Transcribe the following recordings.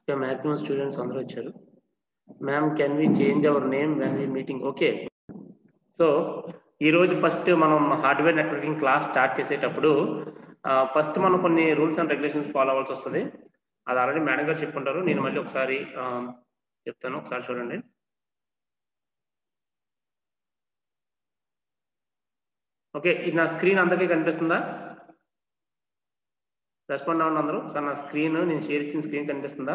Okay maximum students అందరూ వచ్చారు ma'am can we change our name when we meeting okay so ఈరోజు first మనం hardware networking class start చేసేటప్పుడు first మనం కొన్ని రూల్స్ అండ్ రెగ్యులేషన్స్ ఫాలో అవ్వాల్సి వస్తుంది అది ఆల్రెడీ మేడం గారు చెప్పుకుంటారు నేను మళ్ళీ ఒకసారి ఆ, చెప్తాను ఒకసారి చూడండి ఓకే ఇది నా స్క్రీన్ అందరికీ కనిపిస్తుందా రెస్పాండ్ అవ్వండి అందరూ సార్ నా స్క్రీన్ నేను షేర్ ఇచ్చిన స్క్రీన్ కనిపిస్తుందా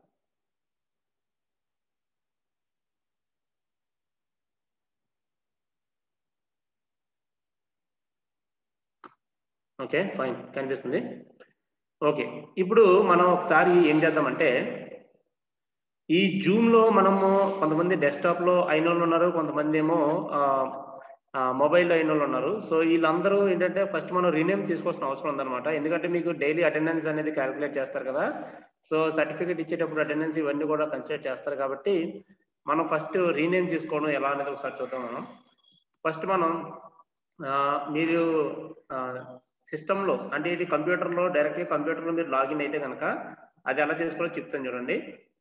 ఓకే ఫైన్ కనిపిస్తుంది ఓకే ఇప్పుడు మనం ఒకసారి ఏం చేద్దామంటే ఈ జూమ్ లో మనము కొంతమంది డెస్క్టాప్ లో అయిన వాళ్ళు ఉన్నారు కొంతమంది ఏమో మొబైల్లో అయిన వాళ్ళు ఉన్నారు సో వీళ్ళందరూ ఏంటంటే ఫస్ట్ మనం రీనేమ్ తీసుకోవాల్సిన అవసరం ఉందన్నమాట ఎందుకంటే మీకు డైలీ అటెండెన్స్ అనేది క్యాలిక్యులేట్ చేస్తారు కదా సో సర్టిఫికేట్ ఇచ్చేటప్పుడు అటెండెన్స్ ఇవన్నీ కూడా కన్సిడర్ చేస్తారు కాబట్టి మనం ఫస్ట్ రీనేమ్ చేసుకోవడం ఎలా అనేది ఒకసారి చూద్దాం మనం ఫస్ట్ మనం ఆ, మీరు సిస్టంలో అంటే ఇది కంప్యూటర్లో డైరెక్ట్గా కంప్యూటర్లో మీరు లాగిన్ అయితే కనుక అది ఎలా చేసుకోవాలో చెప్తాను చూడండి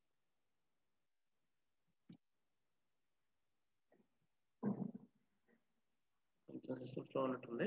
కొంచెం సిస్టమ్ స్లో ఉన్నట్టుంది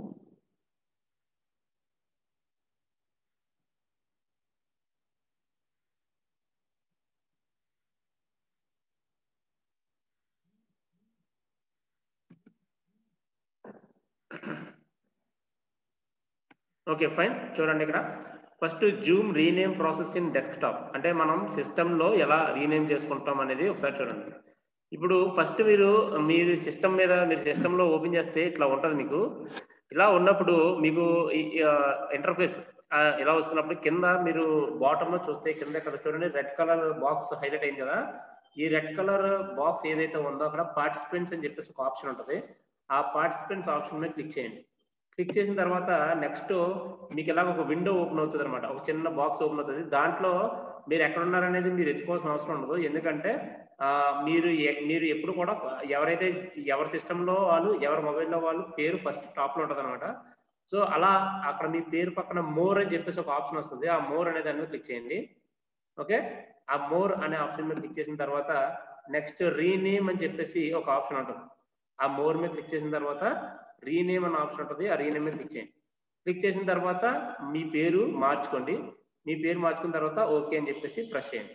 ఓకే ఫైన్ చూడండి ఇక్కడ first zoom rename process in desktop అంటే మనం సిస్టంలో ఎలా రీనేమ్ చేసుకుంటాం అనేది ఒకసారి చూడండి ఇప్పుడు ఫస్ట్ మీరు మీరు సిస్టమ్ మీద మీరు సిస్టంలో ఓపెన్ చేస్తే ఇట్లా ఉంటుంది మీకు ఇలా ఉన్నప్పుడు మీకు ఇంటర్ఫేస్ ఇలా వస్తున్నప్పుడు కింద మీరు బాటమ్ లో చూస్తే కింద ఇక్కడ చూడండి రెడ్ కలర్ బాక్స్ హైలైట్ అయింది కదా ఈ రెడ్ కలర్ బాక్స్ ఏదైతే ఉందో అక్కడ పార్టిసిపెంట్స్ అని చెప్పేసి ఒక ఆప్షన్ ఉంటుంది ఆ పార్టిసిపెంట్స్ ఆప్షన్ మీద క్లిక్ చేయండి క్లిక్ చేసిన తర్వాత నెక్స్ట్ మీకు ఇలాగ ఒక విండో ఓపెన్ అవుతుంది అనమాట ఒక చిన్న బాక్స్ ఓపెన్ అవుతుంది దాంట్లో మీరు ఎక్కడ ఉన్నారనేది మీరు ఎత్తుకోవాల్సిన అవసరం ఉండదు ఎందుకంటే ఆ, మీరు ఎ- మీరు ఎప్పుడు కూడా ఫ- ఎవరైతే ఎవరి సిస్టంలో వాళ్ళు ఎవరి మొబైల్లో వాళ్ళు పేరు ఫస్ట్ టాప్ లో ఉంటుంది అనమాట సో అలా అక్కడ మీ పేరు పక్కన మోర్ అని చెప్పేసి ఒక ఆప్షన్ వస్తుంది ఆ మోర్ అనే దాని మీద క్లిక్ చేయండి ఓకే ఆ మోర్ అనే ఆప్షన్ మీద క్లిక్ చేసిన తర్వాత నెక్స్ట్ రీనేమ్ అని చెప్పేసి ఒక ఆప్షన్ ఉంటుంది ఆ మోర్ మీద క్లిక్ చేసిన తర్వాత రీనేమ్ అనే ఆప్షన్ ఉంటుంది ఆ రీనేమ్ మీద క్లిక్ చేయండి క్లిక్ చేసిన తర్వాత మీ పేరు మార్చుకోండి మీ పేరు మార్చుకున్న తర్వాత ఓకే అని చెప్పేసి ప్రెస్ చేయండి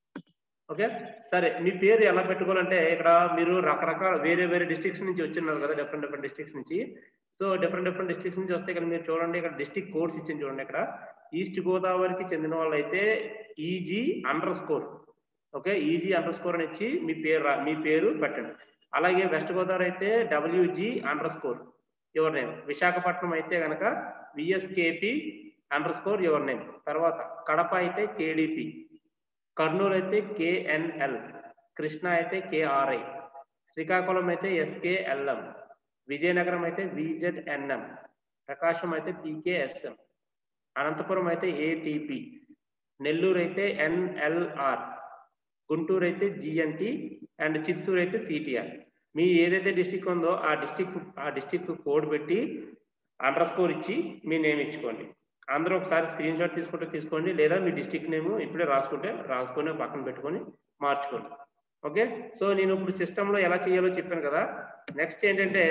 ఓకే సరే మీ పేరు ఎలా పెట్టుకోవాలంటే ఇక్కడ మీరు రకరకాల వేరే వేరే డిస్ట్రిక్ట్స్ నుంచి వచ్చిన్నారు కదా డిఫరెంట్ డిఫరెంట్ డిస్ట్రిక్ట్స్ నుంచి సో డిఫరెంట్ డిఫరెంట్ డిస్ట్రిక్ట్స్ నుంచి వస్తే ఇక్కడ మీరు చూడండి ఇక్కడ డిస్ట్రిక్ట్ కోడ్స్ ఇచ్చింది చూడండి ఇక్కడ ఈస్ట్ గోదావరికి చెందిన వాళ్ళు అయితే EG underscore okay EG underscore అని ఇచ్చి మీ పేరు రా- మీ పేరు పెట్టండి అలాగే వెస్ట్ గోదావరి అయితే WG underscore your name Visakhapatnam అయితే కనుక VSKP underscore your name తర్వాత కడప అయితే కేడిపి కర్నూలు అయితే కేఎన్ఎల్ కృష్ణ అయితే కేఆర్ఐ శ్రీకాకుళం అయితే ఎస్కేఎల్ఎం విజయనగరం అయితే విజెడ్ఎన్ఎం ప్రకాశం అయితే పీకేఎస్ఎం అనంతపురం అయితే ఏటీపీ నెల్లూరు అయితే ఎన్ఎల్ఆర్ గుంటూరు అయితే జిఎన్టి అండ్ చిత్తూరు అయితే సిటిఆర్ మీ ఏదైతే డిస్టిక్ ఉందో ఆ డిస్టిక్ ఆ డిస్టిక్ కోడ్ పెట్టి అండర్ స్కోర్ ఇచ్చి మీ నేమ్ ఇచ్చుకోండి అందరూ ఒకసారి స్క్రీన్ షాట్ తీసుకుంటే తీసుకోండి లేదా మీ డిస్టిక్ నేమ్ ఇప్పుడే రాసుకుంటే రాసుకొని పక్కన పెట్టుకొని మార్చుకోండి ఓకే సో నేను ఇప్పుడు సిస్టంలో ఎలా చేయాలో చెప్పాను కదా నెక్స్ట్ ఏంటంటే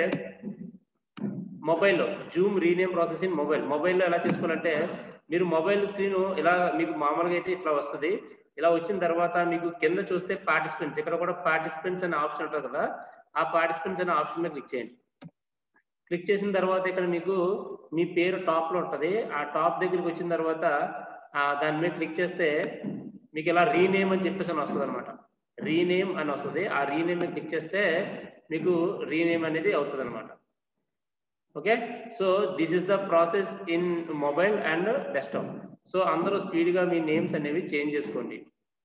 మొబైల్లో zoom rename process in mobile మొబైల్లో ఎలా చేసుకోవాలంటే మీరు మొబైల్ స్క్రీన్ ఇలా మీకు మామూలుగా అయితే ఇట్లా వస్తుంది ఇలా వచ్చిన తర్వాత మీకు కింద చూస్తే పార్టిసిపెంట్స్ ఇక్కడ కూడా పార్టిసిపెంట్స్ అనే ఆప్షన్ ఉంటుంది కదా ఆ పార్టిసిపెంట్స్ అనే ఆప్షన్ మీద క్లిక్ చేయండి క్లిక్ చేసిన తర్వాత ఇక్కడ మీకు మీ పేరు టాప్ లో ఉంటది ఆ టాప్ దగ్గరికి వచ్చిన తర్వాత ఆ దాని మీద క్లిక్ చేస్తే మీకు ఇలా రీనేమ్ అని చెప్పేసి అని వస్తుంది అనమాట రీనేమ్ అని వస్తుంది ఆ రీనేమ్ మీద క్లిక్ చేస్తే మీకు రీనేమ్ అనేది అవుతుంది అనమాట okay so this is the process in mobile and desktop so అందరూ స్పీడ్ గా మీ నేమ్స్ అనేవి చేంజ్ చేసుకోండి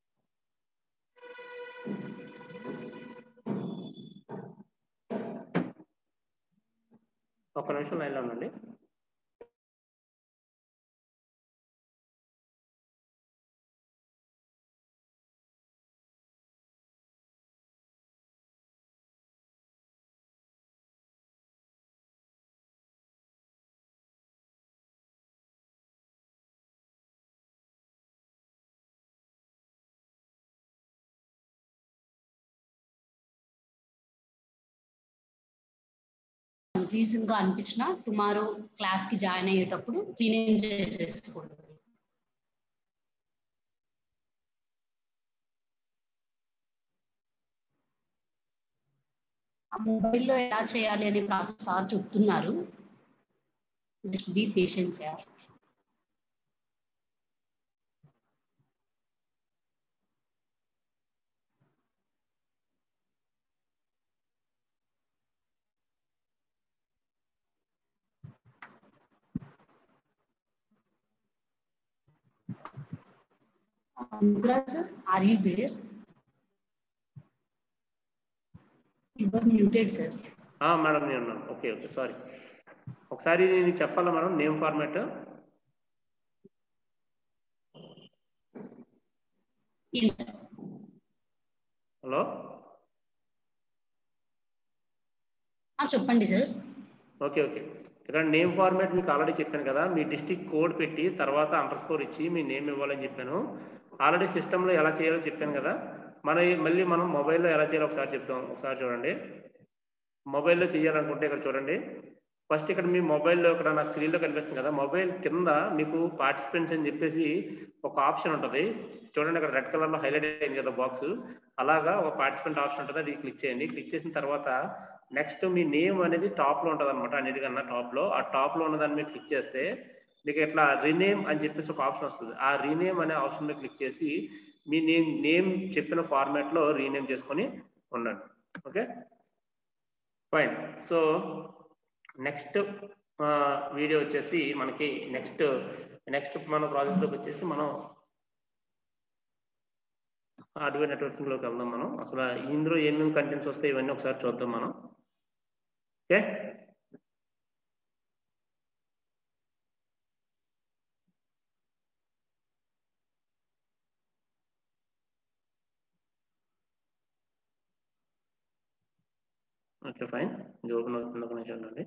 ఒక్క నిమిషం లైన్లో ఉండండి కన్ఫ్యూజింగ్ గా అనిపించినా టుమారో క్లాస్ కి జాయిన్ అయ్యేటప్పుడు రీనేమ్ చేసేసుకోండి ఆ మొబైల్లో ఎలా చేయాలి అనే ప్రాసెస్ సార్ చెప్తున్నారు బీ పేషెన్స్ యార్ Nugraj sir, are you there? You were muted, sir. Madam నేను ఉన్నాను ఓకే ఓకే సారీ ఒకసారి నేను చెప్పాలా మేడం నేమ్ ఫార్మాట్ ఏంటి? హలో ఆ, చెప్పండి సార్ ఓకే ఓకే ఇక్కడ నేమ్ ఫార్మాట్ మీకు ఆల్రెడీ చెప్పాను కదా మీ డిస్టిక్ కోడ్ పెట్టి తర్వాత అండర్ స్కోర్ ఇచ్చి మీ నేమ్ ఇవ్వాలని చెప్పాను ఆల్రెడీ సిస్టంలో ఎలా చేయాలో చెప్పాను కదా మన మళ్ళీ మనం మొబైల్లో ఎలా చేయాలో ఒకసారి చెప్తాం ఒకసారి చూడండి మొబైల్లో చేయాలనుకుంటే ఇక్కడ చూడండి ఫస్ట్ ఇక్కడ మీ మొబైల్లో ఇక్కడ నా స్క్రీన్లో కనిపిస్తుంది కదా మొబైల్ కింద మీకు పార్టిసిపెంట్స్ అని చెప్పేసి ఒక ఆప్షన్ ఉంటుంది చూడండి అక్కడ రెడ్ కలర్లో హైలైట్ అయింది కదా బాక్స్ అలాగా ఒక పార్టిసిపెంట్ ఆప్షన్ ఉంటుంది అది క్లిక్ చేయండి క్లిక్ చేసిన తర్వాత నెక్స్ట్ మీ నేమ్ అనేది టాప్ లో ఉంటుంది అనమాట అన్నిటికన్నా టాప్ లో ఆ టాప్ లో ఉన్న దాన్ని మీరు క్లిక్ చేస్తే మీకు ఇట్లా రీనేమ్ అని చెప్పేసి ఒక ఆప్షన్ వస్తుంది ఆ రీనేమ్ అనే ఆప్షన్ మీద క్లిక్ చేసి మీ నేమ్ నేమ్ చెప్పిన ఫార్మాట్ లో రీనేమ్ చేసుకొని ఉండండి okay fine so next video వచ్చేసి మనకి నెక్స్ట్ నెక్స్ట్ మన ప్రాసెస్ లోకి వచ్చేసి మనం హార్డ్వేర్ నెట్వర్కింగ్ లోకి వెళ్దాం మనం అసలు ఇందులో ఏమేమి కంటెంట్స్ వస్తాయి ఇవన్నీ ఒకసారి చూద్దాం మనం ఓకే ఓకే ఫైన్ ఇది ఓపెన్ అవుతుంది ఒక నిమిషం ఉండండి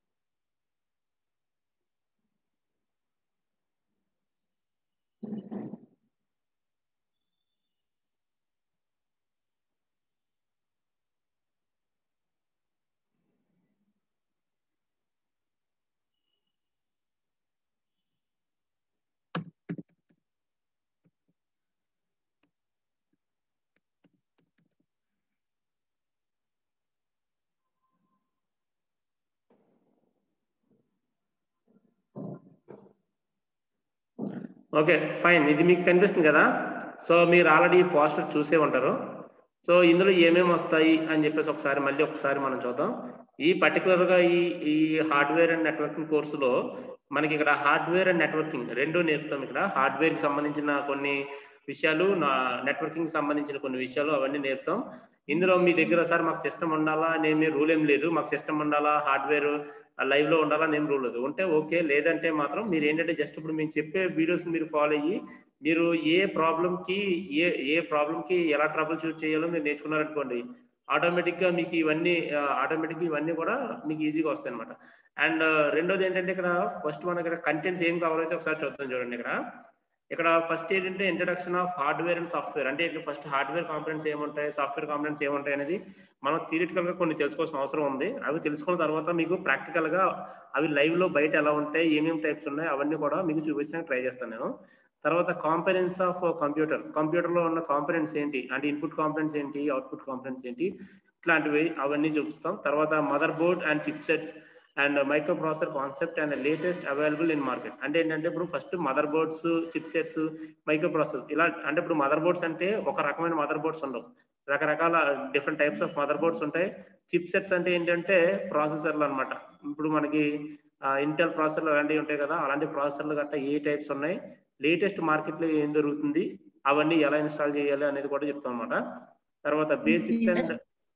ఓకే ఫైన్ ఇది మీకు కనిపిస్తుంది కదా సో మీరు ఆల్రెడీ పోస్టర్ చూసే ఉంటారు సో ఇందులో ఏమేమి వస్తాయి అని చెప్పేసి ఒకసారి మళ్ళీ ఒకసారి మనం చూద్దాం ఈ పర్టికులర్ గా ఈ ఈ హార్డ్వేర్ అండ్ నెట్వర్కింగ్ కోర్సులో మనకి ఇక్కడ హార్డ్వేర్ అండ్ నెట్వర్కింగ్ రెండు నేర్పుతాం ఇక్కడ హార్డ్వేర్ కి సంబంధించిన కొన్ని విషయాలు నా నెట్వర్కింగ్ సంబంధించిన కొన్ని విషయాలు అవన్నీ నేర్పుతాం ఇందులో మీ దగ్గర సార్ మాకు సిస్టమ్ ఉండాలా అనేమి రూల్ ఏం లేదు మాకు సిస్టమ్ ఉండాలా హార్డ్వేర్ లైవ్ లో ఉండాలా నేను రూల్ లేదు ఉంటే ఓకే లేదంటే మాత్రం మీరు ఏంటంటే జస్ట్ ఇప్పుడు మేము చెప్పే వీడియోస్ మీరు ఫాలో అయ్యి మీరు ఏ ప్రాబ్లం కి ఏ ఏ ప్రాబ్లం కి ఎలా ట్రబుల్ షూట్ చేయాలో మీరు నేర్చుకున్నారనుకోండి ఆటోమేటిక్ గా మీకు ఇవన్నీ ఆటోమేటిక్ ఇవన్నీ కూడా మీకు ఈజీగా వస్తాయి అనమాట అండ్ రెండోది ఏంటంటే ఇక్కడ ఫస్ట్ మనకి ఇక్కడ కంటెంట్స్ ఏం కావాలైతే ఒకసారి చూద్దాం చూడండి ఇక్కడ ఇక్కడ ఫస్ట్ ఏంటంటే introduction of hardware and software అంటే ఇక్కడ ఫస్ట్ హార్డ్వేర్ కాంపనెంట్స్ ఏముంటాయి సాఫ్ట్వేర్ కాంపనెంట్స్ ఏముంటాయి అనేది మనం థియరిటికల్ గా కొన్ని తెలుసుకోవాల్సిన అవసరం ఉంది అవి తెలుసుకున్న తర్వాత మీకు ప్రాక్టికల్ గా అవి లైవ్ లో బయట ఎలా ఉంటాయి ఏమేమి టైప్స్ ఉన్నాయి అవన్నీ కూడా మీకు చూపించడానికి ట్రై చేస్తాను నేను తర్వాత కాంపనెంట్స్ ఆఫ్ కంప్యూటర్ కంప్యూటర్ లో ఉన్న కాంపనెంట్స్ ఏంటి అంటే ఇన్పుట్ కాంపనెంట్స్ ఏంటి అవుట్పుట్ కాంపనెంట్స్ ఏంటి ఇట్లాంటివి అవన్నీ చూపిస్తాం తర్వాత mother board and chipsets and microprocessor concept and latest available in market అంటే ఏంటంటే ఇప్పుడు first motherboards chipsets microprocessor ఇలా అంటే ఇప్పుడు మదర్ బోర్డ్స్ అంటే ఒక రకమైన మదర్ బోర్డ్స్ ఉండవు రకరకాల different types of mother boards ఉంటాయి చిప్ సెట్స్ అంటే ఏంటంటే ప్రాసెసర్లు అనమాట ఇప్పుడు మనకి ఇంటెల్ ప్రాసెసర్లు అలాంటివి ఉంటాయి కదా అలాంటి ప్రాసెసర్లు గట్టా ఏ టైప్స్ ఉన్నాయి లేటెస్ట్ మార్కెట్ లో ఏం జరుగుతుంది అవన్నీ ఎలా ఇన్స్టాల్ చేయాలి అనేది కూడా చెప్తాం అనమాట తర్వాత బేసిక్స్ అండ్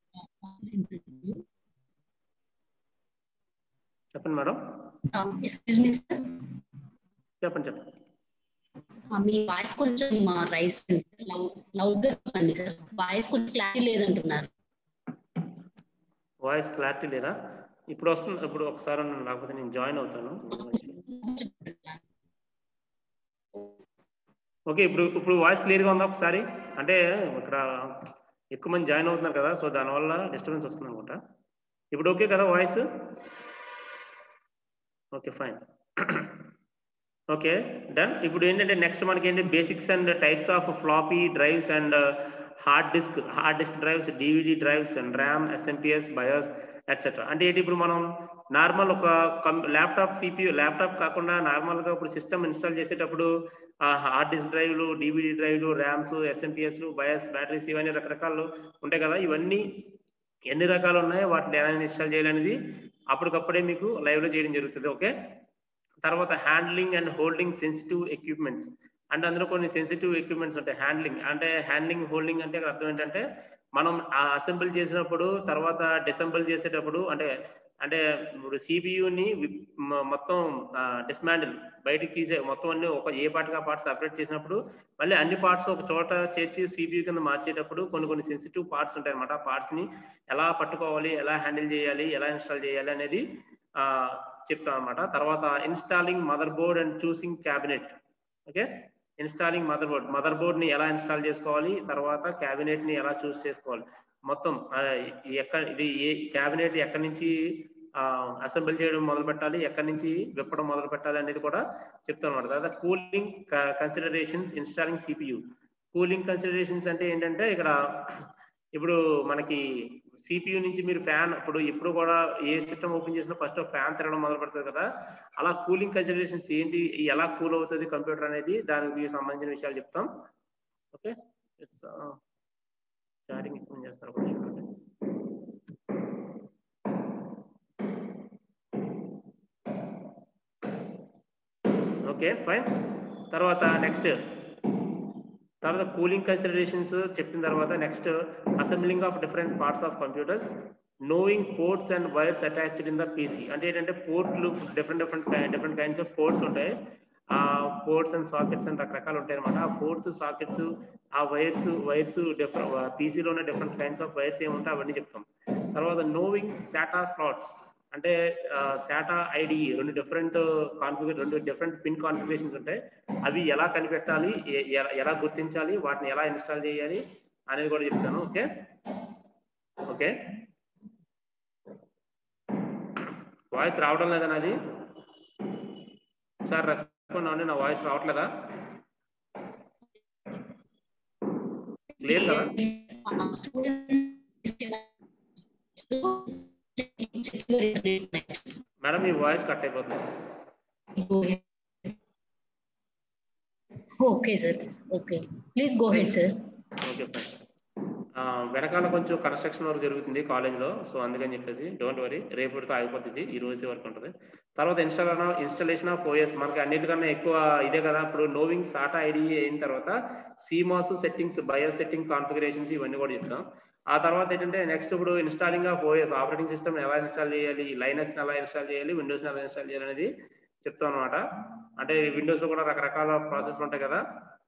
చెప్పండి మేడం ఎక్స్క్యూజ్ మీ సార్ చెప్పండి చెప్పండి మీ వాయిస్ కొంచెం రైస్ లౌడ్ గా చెప్పండి సార్ వాయిస్ కొంచెం క్లారిటీ లేదంటున్నారు వాయిస్ క్లారిటీ లేదా ఇప్పుడు వస్తుంది ఇప్పుడు ఒకసారి అన్నాను, లేకపోతే నేను జాయిన్ అవుతాను ఓకే ఇప్పుడు ఇప్పుడు వాయిస్ క్లియర్గా ఉందా ఒకసారి అంటే ఇక్కడ ఎక్కువ మంది జాయిన్ అవుతున్నారు కదా సో దానివల్ల డిస్టర్బెన్స్ వస్తుంది అనుకుంటా ఇప్పుడు ఓకే కదా voice okay fine okay done ఇప్పుడు ఏంటంటే నెక్స్ట్ మనకి ఏంటి basics and types of floppy drives and hard disk hard disk drives DVD drives and RAM SMPS BIOS etcetera అంటే ఏంటి ఇప్పుడు మనం నార్మల్ ఒక ల్యాప్టాప్ సిపియు ల్యాప్టాప్ కాకుండా నార్మల్గా ఇప్పుడు సిస్టమ్ ఇన్స్టాల్ చేసేటప్పుడు హార్డ్ డిస్క్ డ్రైవ్లు డివిడి డ్రైవ్లు ర్యామ్స్ ఎస్ఎంపిఎస్లు బయోస్ బ్యాటరీస్ ఇవన్నీ రకరకాలు ఉంటాయి కదా ఇవన్నీ ఎన్ని రకాలు ఉన్నాయో వాటిని ఎలా ఇన్స్టాల్ చేయాలనేది అప్పటికప్పుడే మీకు లైవ్లో చేయడం జరుగుతుంది ఓకే తర్వాత handling and holding sensitive equipments అంటే అందులో కొన్ని సెన్సిటివ్ ఎక్విప్మెంట్స్ ఉంటాయి హ్యాండ్లింగ్ అంటే హ్యాండ్లింగ్ హోల్డింగ్ అంటే ఇక్కడ అర్థం ఏంటంటే మనం అసెంబుల్ చేసినప్పుడు తర్వాత డిసెంబుల్ చేసేటప్పుడు అంటే అంటే ఇప్పుడు సిబియుని మొత్తం డిస్మాండిల్ బయటికి తీసే మొత్తం అన్ని ఒక ఏ పార్ట్ ఆ పార్ట్ సపరేట్ చేసినప్పుడు మళ్ళీ అన్ని పార్ట్స్ ఒక చోట చేర్చి సిబియు కింద మార్చేటప్పుడు కొన్ని కొన్ని సెన్సిటివ్ పార్ట్స్ ఉంటాయి అనమాట ఆ పార్ట్స్ ని ఎలా పట్టుకోవాలి ఎలా హ్యాండిల్ చేయాలి ఎలా ఇన్స్టాల్ చేయాలి అనేది చెప్తాం అనమాట తర్వాత installing mother board and choosing cabinet okay installing mother board mother board ని ఎలా ఇన్స్టాల్ చేసుకోవాలి తర్వాత క్యాబినెట్ ని ఎలా చూస్ చేసుకోవాలి మొత్తం ఎక్కడ ఇది ఏ క్యాబినెట్ ఎక్కడి నుంచి అసెంబ్ల్ చేయడం మొదలు పెట్టాలి ఎక్కడి నుంచి విప్పడం మొదలు పెట్టాలి అనేది కూడా చెప్తాను అనమాట తర్వాత cooling considerations installing CPU cooling considerations అంటే ఏంటంటే ఇక్కడ ఇప్పుడు మనకి సిపియు నుంచి మీరు ఫ్యాన్ ఇప్పుడు ఎప్పుడు కూడా ఏ సిస్టమ్ ఓపెన్ చేసినా ఫస్ట్ ఫ్యాన్ తిరగడం మొదలు పెడుతుంది కదా అలా కూలింగ్ కన్సిడరేషన్స్ ఏంటి ఎలా కూల్ అవుతుంది కంప్యూటర్ అనేది దానికి సంబంధించిన విషయాలు చెప్తాం ఓకే ఇట్స్ చాటింగ్ ఎక్కువ చేస్తారు ఓకే ఫైన్ తర్వాత నెక్స్ట్ తర్వాత కూలింగ్ కన్సిడరేషన్స్ చెప్పిన తర్వాత next assembling of different parts of computers knowing ports and wires attached in the PC అంటే ఏంటంటే పోర్ట్లు different different different kinds of ports ఉంటాయి ఆ పోర్ట్స్ అండ్ సాకెట్స్ అని రకరకాలు ఉంటాయి అనమాట ఆ పోర్ట్స్ సాకెట్స్ ఆ వైర్స్ వైర్స్ డిఫరెంట్ పీసీలో ఉన్న డిఫరెంట్ కైండ్స్ ఆఫ్ వైర్స్ ఏముంటాయి అవన్నీ చెప్తాం తర్వాత నోవింగ్ సాటా స్లాట్స్ అంటే సాటా ఐడి రెండు డిఫరెంట్ కాన్ఫిగర్ రెండు డిఫరెంట్ పిన్ కాన్ఫిగరేషన్స్ ఉంటాయి అవి ఎలా కనిపెట్టాలి ఎలా గుర్తించాలి వాటిని ఎలా ఇన్స్టాల్ చేయాలి అనేది కూడా చెప్తాను ఓకే ఓకే వాయిస్ రావడం లేదా నాది సార్ రెస్పాండ్ అవ్వండి నా వాయిస్ రావట్లేదా క్లియర్ కదా మేడం మీ వాయిస్ కట్ అయిపోతుంది okay sir okay please go ahead sir okay fine వెనకాల కొంచెం కన్స్ట్రక్షన్ వర్క్ జరుగుతుంది కాలేజ్లో సో అందుకని చెప్పేసి డోంట్ వరీ రేపటితో ఆగిపోతుంది ఈ రోజు వరకు ఉంటుంది తర్వాత ఇన్స్టాల్ ఇన్స్టాలేషన్ ఆఫ్ ఓఎస్ మనకి అన్నిటికన్నా ఎక్కువ ఇదే కదా ఇప్పుడు నోవింగ్ సాటా ఐడి అయిన తర్వాత CMOS settings BIOS setting configurations ఇవన్నీ కూడా చెప్తాం ఆ తర్వాత ఏంటంటే నెక్స్ట్ ఇప్పుడు installing of OS operating system ఎలా ఇన్స్టాల్ చేయాలి లైనక్స్ ఎలా ఇన్స్టాల్ చేయాలి విండోస్ ఎలా ఇన్స్టాల్ చేయాలి అనేది చెప్తాం అనమాట అంటే విండోస్ లో కూడా రకరకాల ప్రాసెస్ ఉంటాయి కదా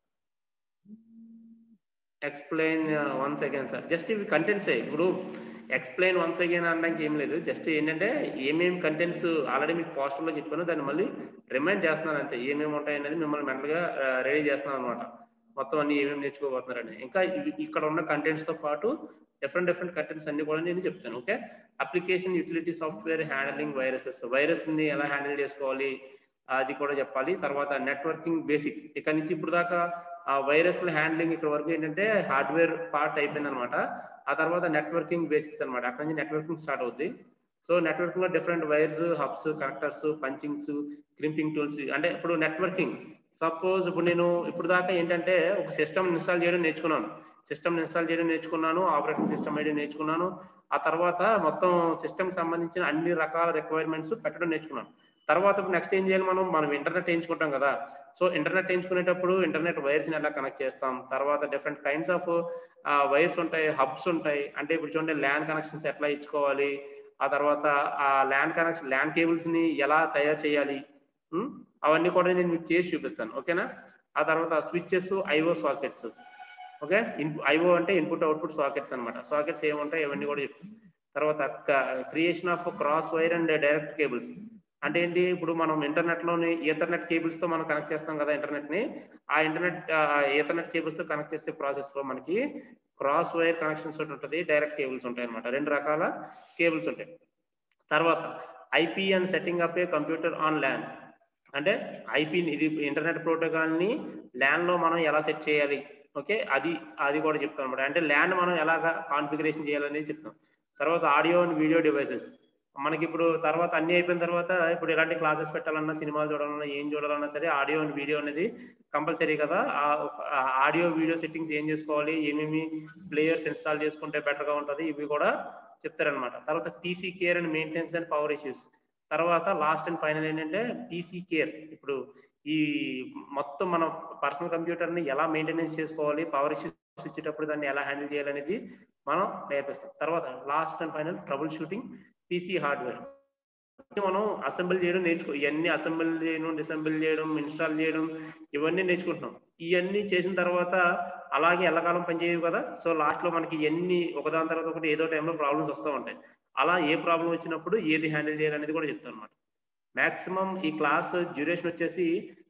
explain once again sir just ఇవి కంటెంట్స్ ఇప్పుడు ఎక్స్ప్లెయిన్ వన్స్ అగైన్ అనడానికి ఏం లేదు జస్ట్ ఏంటంటే ఏమేమి కంటెంట్స్ ఆల్రెడీ మీకు పోస్టర్లో చెప్పాను దాన్ని మళ్ళీ రిమైండ్ చేస్తున్నాను అంతే ఏమేమి ఉంటాయి అనేది మిమ్మల్ని మెంటల్గా రెడీ చేస్తున్నాను అనమాట మొత్తం అన్ని ఏమేమి నేర్చుకోబోతున్నారని ఇంకా ఇక్కడ ఉన్న కంటెంట్స్ తో పాటు డిఫరెంట్ డిఫరెంట్ కంటెంట్స్ అన్ని కూడా నేను చెప్తాను okay application utility software handling viruses virus ని ఎలా హ్యాండిల్ చేసుకోవాలి అది కూడా చెప్పాలి తర్వాత నెట్వర్కింగ్ బేసిక్స్ ఇక్కడ నుంచి ఇప్పుడు దాకా ఆ వైరస్ హ్యాండ్లింగ్ ఇక్కడ వరకు ఏంటంటే హార్డ్వేర్ పార్ట్ అయిపోయింది అనమాట ఆ తర్వాత నెట్వర్కింగ్ బేసిక్స్ అనమాట అక్కడ నుంచి నెట్వర్కింగ్ స్టార్ట్ అవుద్ది సో నెట్వర్కింగ్ లో different wires hubs connectors punchings crimping tools అంటే ఇప్పుడు నెట్వర్కింగ్ సపోజ్ ఇప్పుడు నేను ఇప్పుడు దాకా ఏంటంటే ఒక సిస్టమ్ ఇన్స్టాల్ చేయడం నేర్చుకున్నాను సిస్టమ్ ఇన్స్టాల్ చేయడం నేర్చుకున్నాను ఆపరేటింగ్ సిస్టమ్ ఐడి నేర్చుకున్నాను ఆ తర్వాత మొత్తం సిస్టమ్ సంబంధించిన అన్ని రకాల రిక్వైర్మెంట్స్ పెట్టడం నేర్చుకున్నాను తర్వాత నెక్స్ట్ ఏం చేయాలి మనం మనం ఇంటర్నెట్ వేయించుకుంటాం కదా సో ఇంటర్నెట్ వేయించుకునేటప్పుడు ఇంటర్నెట్ వైర్స్ ని ఎలా కనెక్ట్ చేస్తాం తర్వాత డిఫరెంట్ కైండ్స్ ఆఫ్ వైర్స్ ఉంటాయి హబ్స్ ఉంటాయి అంటే ఇప్పుడు చూడండి ల్యాండ్ కనెక్షన్స్ ఎట్లా ఇచ్చుకోవాలి ఆ తర్వాత ఆ ల్యాండ్ కనెక్షన్ ల్యాండ్ కేబుల్స్ ని ఎలా తయారు చేయాలి అవన్నీ కూడా నేను మీకు చేసి చూపిస్తాను ఓకేనా ఆ తర్వాత switches IO sockets okay IO అంటే ఇన్పుట్ అవుట్పుట్ సాకెట్స్ అనమాట సాకెట్స్ ఏముంటాయి ఇవన్నీ కూడా చెప్తాను తర్వాత creation of cross wire and direct cables అంటే ఏంటి ఇప్పుడు మనం ఇంటర్నెట్ లోని ఈథర్నెట్ కేబుల్స్ తో మనం కనెక్ట్ చేస్తాం కదా ఇంటర్నెట్ ని ఆ ఇంటర్నెట్ ఈథర్నెట్ కేబుల్స్ తో కనెక్ట్ చేసే ప్రాసెస్ లో మనకి క్రాస్ వైర్ కనెక్షన్స్ ఉంటుంది డైరెక్ట్ కేబుల్స్ ఉంటాయి అనమాట రెండు రకాల కేబుల్స్ ఉంటాయి తర్వాత IP and setting up a computer on LAN అంటే ఐపీ ఇది ఇంటర్నెట్ ప్రోటోకాల్ని ల్యాన్లో మనం ఎలా సెట్ చేయాలి ఓకే అది అది కూడా చెప్తాం అనమాట అంటే ల్యాన్ మనం ఎలాగా కాన్ఫిగరేషన్ చేయాలనేది చెప్తాం తర్వాత ఆడియో అండ్ వీడియో డివైసెస్ మనకి ఇప్పుడు తర్వాత అన్ని అయిపోయిన తర్వాత ఇప్పుడు ఎలాంటి క్లాసెస్ పెట్టాలన్నా సినిమాలు చూడాలన్నా ఏం చూడాలన్నా సరే ఆడియో అండ్ వీడియో అనేది కంపల్సరీ కదా ఆ ఆడియో వీడియో సెట్టింగ్స్ ఏం చేసుకోవాలి ఏమేమి ప్లేయర్స్ ఇన్స్టాల్ చేసుకుంటే బెటర్గా ఉంటుంది ఇవి కూడా చెప్తారనమాట తర్వాత PC care and maintenance and power issues తర్వాత లాస్ట్ అండ్ ఫైనల్ ఏంటంటే టీసీ కేర్ ఇప్పుడు ఈ మొత్తం మన పర్సనల్ కంప్యూటర్ని ఎలా మెయింటెనెన్స్ చేసుకోవాలి పవర్ ఇష్యూస్ ఇచ్చేటప్పుడు దాన్ని ఎలా హ్యాండిల్ చేయాలనేది మనం నేర్పిస్తాం తర్వాత last and final troubleshooting PC hardware మనం అసెంబుల్ చేయడం నేర్చుకో ఇవన్నీ అసెంబుల్ చేయడం డిసెంబుల్ చేయడం ఇన్స్టాల్ చేయడం ఇవన్నీ నేర్చుకుంటున్నాం ఇవన్నీ చేసిన తర్వాత అలాగే ఎల్లకాలం పనిచేయవు కదా సో లాస్ట్ లో మనకి ఎన్ని ఒకదాని తర్వాత ఒకటి ఏదో టైంలో ప్రాబ్లమ్స్ వస్తూ ఉంటాయి అలా ఏ ప్రాబ్లం వచ్చినప్పుడు ఏది హ్యాండిల్ చేయాలనేది కూడా చెప్తాను అనమాట మాక్సిమం ఈ క్లాస్ డ్యూరేషన్ వచ్చేసి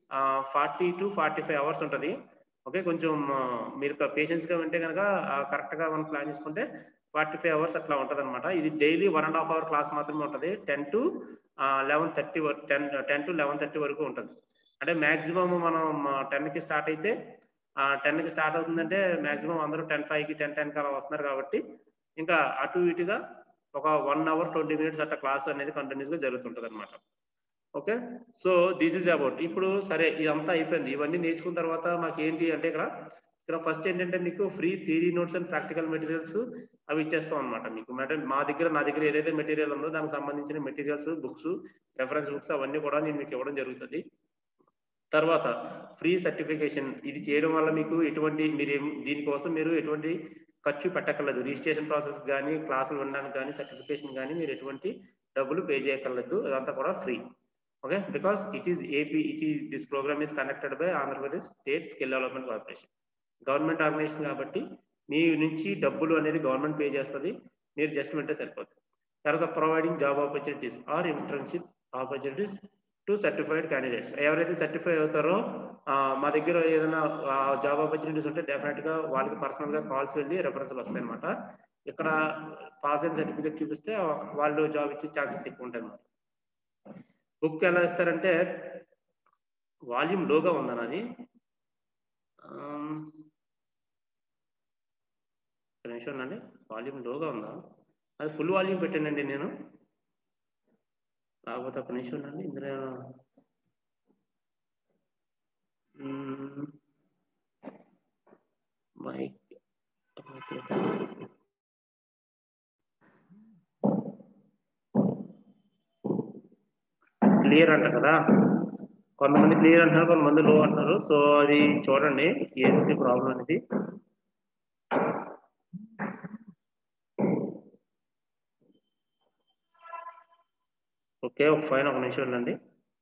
forty to forty five hours ఉంటుంది ఓకే కొంచెం మీరు పేషెన్స్ గా వింటే కనుక కరెక్ట్ గా మనం ప్లాన్ చేసుకుంటే ఫార్టీ ఫైవ్ అవర్స్ అట్లా ఉంటుంది అనమాట ఇది daily one and half hour class మాత్రమే ఉంటుంది ten to eleven thirty ten ten to eleven thirty వరకు ఉంటుంది అంటే మాక్సిమం మనం టెన్ కి స్టార్ట్ అయితే టెన్ కి స్టార్ట్ అవుతుందంటే మాక్సిమం అందరూ టెన్ ఫైవ్ కి టెన్ టెన్ కి అలా వస్తున్నారు కాబట్టి ఇంకా అటు ఇటుగా ఒక వన్ అవర్ ట్వంటీ మినిట్స్ అట్లా క్లాస్ అనేది కంటిన్యూస్ గా జరుగుతుంటది అనమాట okay so this is about ఇప్పుడు సరే ఇదంతా అయిపోయింది ఇవన్నీ నేర్చుకున్న తర్వాత మాకు ఏంటి అంటే ఇక్కడ ఇక్కడ ఫస్ట్ ఏంటంటే మీకు free theory notes and practical materials అవి ఇచ్చేస్తాం అనమాట మీకు అంటే మా దగ్గర నా దగ్గర ఏదైతే మెటీరియల్ ఉందో దానికి సంబంధించిన మెటీరియల్స్ బుక్స్ రెఫరెన్స్ బుక్స్ అవన్నీ కూడా నేను మీకు ఇవ్వడం జరుగుతుంది తర్వాత ఫ్రీ సర్టిఫికేషన్ ఇది చేయడం వల్ల మీకు ఎటువంటి మీరు దీనికోసం మీరు ఎటువంటి ఖర్చు పెట్టక్కర్లేదు రిజిస్ట్రేషన్ ప్రాసెస్ కానీ క్లాసులు వినడానికి కానీ సర్టిఫికేషన్ కానీ మీరు ఎటువంటి డబ్బులు పే చేయక్కర్లేదు అదంతా కూడా free okay because it is AP it is this program is conducted by Andhra Pradesh state skill development corporation government organisation కాబట్టి మీ నుంచి డబ్బులు అనేది గవర్నమెంట్ పే చేస్తుంది మీరు జస్ట్ వింటే సరిపోతుంది తర్వాత providing job opportunities or internship opportunities to certified candidates ఎవరైతే సర్టిఫై అవుతారో మా దగ్గర ఏదైనా జాబ్ ఆపర్చునిటీస్ ఉంటే డెఫినెట్ గా వాళ్ళకి పర్సనల్ గా కాల్స్ వెళ్ళి రెఫరెన్స్లు వస్తాయి అనమాట ఇక్కడ పాస్ అండ్ సర్టిఫికేట్ చూపిస్తే వాళ్ళు జాబ్ ఇచ్చే ఛాన్సెస్ ఎక్కువ ఉంటాయి అన్నమాట బుక్ ఎలా ఇస్తారంటే వాల్యూమ్ లోగా ఉందని అది నిమిషం అండి వాల్యూమ్ లోగా ఉందా అది ఫుల్ వాల్యూమ్ పెట్టానండి నేను కాకపోతే ఒక నిమిషం ఉండండి ఇందులో మైక్ క్లియర్ అంట కదా కొంతమంది క్లియర్ అంటున్నారు కొంతమంది లో అంటున్నారు సో అది చూడండి ఏంటి ప్రాబ్లం అనేది ఓకే ఒక ఫైన్ ఒక నిమిషం ఉండండి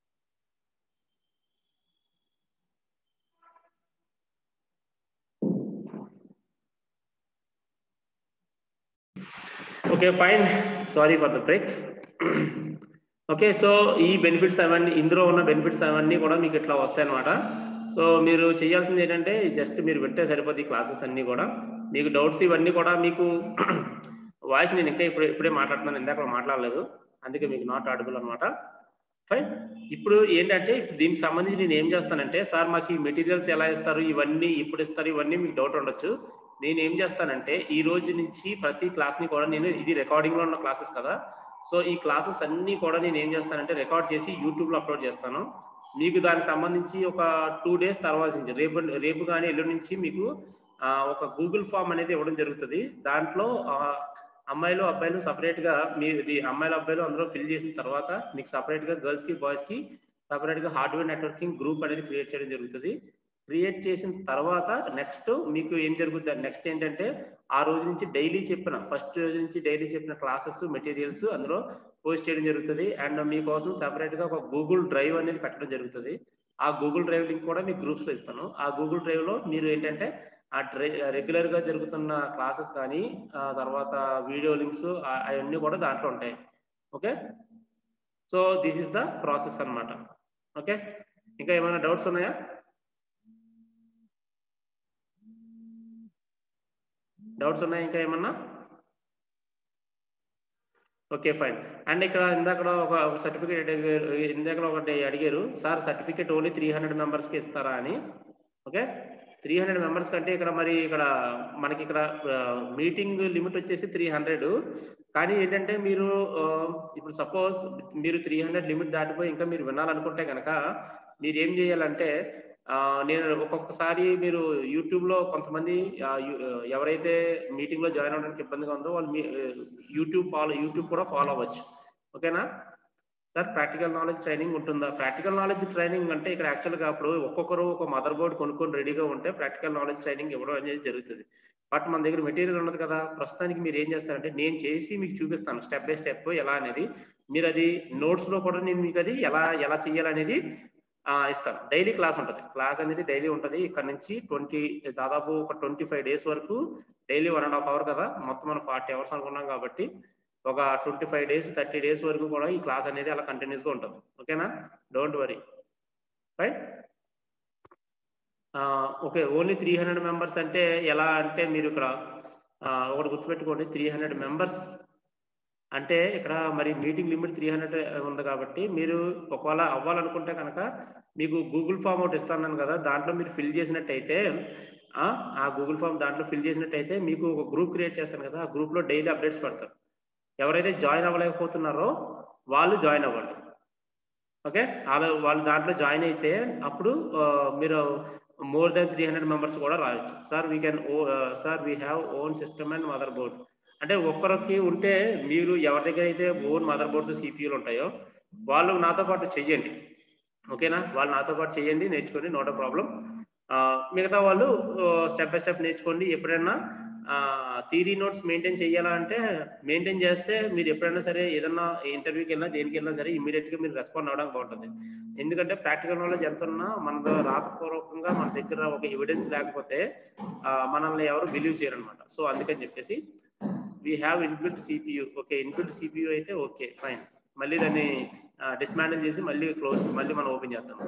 okay fine sorry for the break okay so ఈ బెనిఫిట్స్ అవన్నీ ఇందులో ఉన్న బెనిఫిట్స్ అవన్నీ కూడా మీకు ఇట్లా వస్తాయన్నమాట సో మీరు చేయాల్సింది ఏంటంటే జస్ట్ మీరు పెట్టే సరిపోద్ది క్లాసెస్ అన్నీ కూడా మీకు డౌట్స్ ఇవన్నీ కూడా మీకు వాయిస్ నేను ఇంకా ఇప్పుడు ఇప్పుడే మాట్లాడుతున్నాను ఇందాక మాట్లాడలేదు అందుకే మీకు నాట్ ఆడబుల్ అనమాట ఫైన్ ఇప్పుడు ఏంటంటే దీనికి సంబంధించి నేను ఏం చేస్తానంటే సార్ మాకు ఈ మెటీరియల్స్ ఎలా ఇస్తారు ఇవన్నీ ఇప్పుడు ఇస్తారు ఇవన్నీ మీకు డౌట్ ఉండొచ్చు నేను ఏం చేస్తానంటే ఈ రోజు నుంచి ప్రతి క్లాస్ ని కూడా నేను ఇది రికార్డింగ్ లో ఉన్న క్లాసెస్ కదా సో ఈ క్లాసెస్ అన్ని కూడా నేను ఏం చేస్తానంటే రికార్డ్ చేసి యూట్యూబ్ లో అప్లోడ్ చేస్తాను మీకు దానికి సంబంధించి ఒక టూ డేస్ తర్వాత నుంచి రేపు రేపు కానీ ఎల్లుండి నుంచి మీకు ఒక గూగుల్ ఫామ్ అనేది ఇవ్వడం జరుగుతుంది దాంట్లో అమ్మాయిలు అబ్బాయిలు సపరేట్ గా మీది అమ్మాయిలు అబ్బాయిలు అందులో ఫిల్ చేసిన తర్వాత మీకు సపరేట్ గా గర్ల్స్ కి బాయ్స్ కి సపరేట్ గా హార్డ్వేర్ నెట్వర్కింగ్ గ్రూప్ అనేది క్రియేట్ చేయడం జరుగుతుంది క్రియేట్ చేసిన తర్వాత నెక్స్ట్ మీకు ఏం జరుగుతుంది నెక్స్ట్ ఏంటంటే ఆ రోజు నుంచి డైలీ చెప్పిన ఫస్ట్ రోజు నుంచి డైలీ చెప్పిన క్లాసెస్ మెటీరియల్స్ అందులో పోస్ట్ చేయడం జరుగుతుంది అండ్ మీకోసం సపరేట్ గా ఒక గూగుల్ డ్రైవ్ అనేది పెట్టడం జరుగుతుంది ఆ గూగుల్ డ్రైవ్ లింక్ కూడా మీకు గ్రూప్స్ లో ఇస్తాను ఆ గూగుల్ డ్రైవ్ లో మీరు ఏంటంటే ఆ డ్రై రెగ్యులర్ గా జరుగుతున్న క్లాసెస్ కానీ తర్వాత వీడియో లింక్స్ అవన్నీ కూడా దాంట్లో ఉంటాయి okay so this is the process అనమాట ఓకే ఇంకా ఏమైనా డౌట్స్ ఉన్నాయా డౌట్స్ ఉన్నాయా ఇంకా ఏమన్నా ఓకే ఫైన్ అండ్ ఇక్కడ ఇందాక ఒక సర్టిఫికేట్ అడిగారు ఇందాక ఒకటి అడిగారు sir certificate only three hundred మెంబర్స్కి ఇస్తారా అని ఓకే త్రీ హండ్రెడ్ మెంబర్స్ కంటే ఇక్కడ మరి ఇక్కడ మనకి ఇక్కడ మీటింగ్ లిమిట్ వచ్చేసి త్రీ హండ్రెడ్ కానీ ఏంటంటే మీరు ఆ, ఇప్పుడు సపోజ్ మీరు త్రీ హండ్రెడ్ లిమిట్ దాటిపోయి ఇంకా మీరు వినాలనుకుంటే కనుక మీరు ఏం చేయాలంటే ఆ, నేను ఒక్కొక్కసారి మీరు యూట్యూబ్ లో కొంతమంది ఆ, యు- ఎవరైతే మీటింగ్ లో జాయిన్ అవడానికి ఇబ్బందిగా ఉందో వాళ్ళు మీ యూట్యూబ్ ఫాలో యూట్యూబ్ కూడా ఫాలో అవ్వచ్చు ఓకేనా సార్ ప్రాక్టికల్ నాలెడ్జ్ ట్రైనింగ్ ఉంటుందా ప్రాక్టికల్ నాలెడ్జ్ ట్రైనింగ్ అంటే ఇక్కడ యాక్చువల్గా అప్పుడు ఒక్కొక్కరు ఒక మదర్ బోర్డ్ కొనుక్కొని రెడీగా ఉంటే ప్రాక్టికల్ నాలెడ్జ్ ట్రైనింగ్ ఇవ్వడం అనేది జరుగుతుంది బట్ మన దగ్గర మెటీరియల్ ఉన్నది కదా ప్రస్తుతానికి మీరు ఏం చేస్తారంటే నేను చేసి మీకు చూపిస్తాను స్టెప్ బై స్టెప్ ఎలా అనేది మీరు అది నోట్స్ లో కూడా నేను మీకు అది ఎలా ఎలా చేయాలనేది ఆ, ఇస్తాను డైలీ క్లాస్ ఉంటుంది క్లాస్ అనేది డైలీ ఉంటుంది ఇక్కడ నుంచి ట్వంటీ దాదాపు ఒక ట్వంటీ ఫైవ్ డేస్ వరకు daily one and half hour కదా మొత్తం మనం ఫార్టీ అవర్స్ అనుకున్నాం కాబట్టి ఒక twenty five days thirty days వరకు కూడా ఈ క్లాస్ అనేది అలా కంటిన్యూస్ గా ఉంటుంది ఓకేనా don't worry right okay only three hundred members అంటే ఎలా అంటే మీరు ఇక్కడ ఆ, ఒకటి గుర్తుపెట్టుకోండి త్రీ హండ్రెడ్ మెంబర్స్ అంటే ఇక్కడ మరి మీటింగ్ లిమిట్ త్రీ హండ్రెడ్ ఉంది కాబట్టి మీరు ఒకవేళ అవ్వాలనుకుంటే కనుక మీకు గూగుల్ ఫామ్ ఒకటి ఇస్తాను కదా దాంట్లో మీరు ఫిల్ చేసినట్టయితే ఆ, ఆ గూగుల్ ఫామ్ దాంట్లో ఫిల్ చేసినట్టయితే మీకు ఒక గ్రూప్ క్రియేట్ చేస్తాను కదా ఆ గ్రూప్ లో డైలీ అప్డేట్స్ పెడతారు ఎవరైతే జాయిన్ అవ్వలేకపోతున్నారో వాళ్ళు జాయిన్ అవ్వండి ఓకే వాళ్ళు వాళ్ళు దాంట్లో జాయిన్ అయితే అప్పుడు ఆ, మీరు more than three hundred members కూడా రాయొచ్చు sir we can oh sir we have own system and mother board అంటే ఒక్కరికి ఉంటే మీరు ఎవరి దగ్గర అయితే ఓన్ మదర్ బోర్డ్స్ సిపియూలు ఉంటాయో వాళ్ళు నాతో పాటు చెయ్యండి ఓకేనా వాళ్ళు నాతో పాటు చేయండి నేర్చుకోండి నోట్ ప్రాబ్లం మిగతా వాళ్ళు స్టెప్ బై స్టెప్ నేర్చుకోండి ఎప్పుడైనా థీరీ నోట్స్ మెయింటైన్ చేయాలా అంటే మెయింటైన్ చేస్తే మీరు ఎప్పుడైనా సరే ఏదన్నా ఇంటర్వ్యూకి వెళ్ళినా దేనికి వెళ్ళినా సరే ఇమీడియట్ గా మీరు రెస్పాండ్ అవడానికి బాగుంటుంది ఎందుకంటే ప్రాక్టికల్ నాలెడ్జ్ ఎంత ఉన్నా మన రాతపూర్వకంగా మన దగ్గర ఒక ఎవిడెన్స్ లేకపోతే ఆ, మనల్ని ఎవరు బిలీవ్ చేయరనమాట సో అందుకని చెప్పేసి we have inbuilt CPU okay inbuilt CPU అయితే ఓకే ఫైన్ మళ్ళీ దాన్ని డిస్మాండిల్ చేసి మళ్ళీ క్లోజ్ మళ్ళీ మనం ఓపెన్ చేద్దాం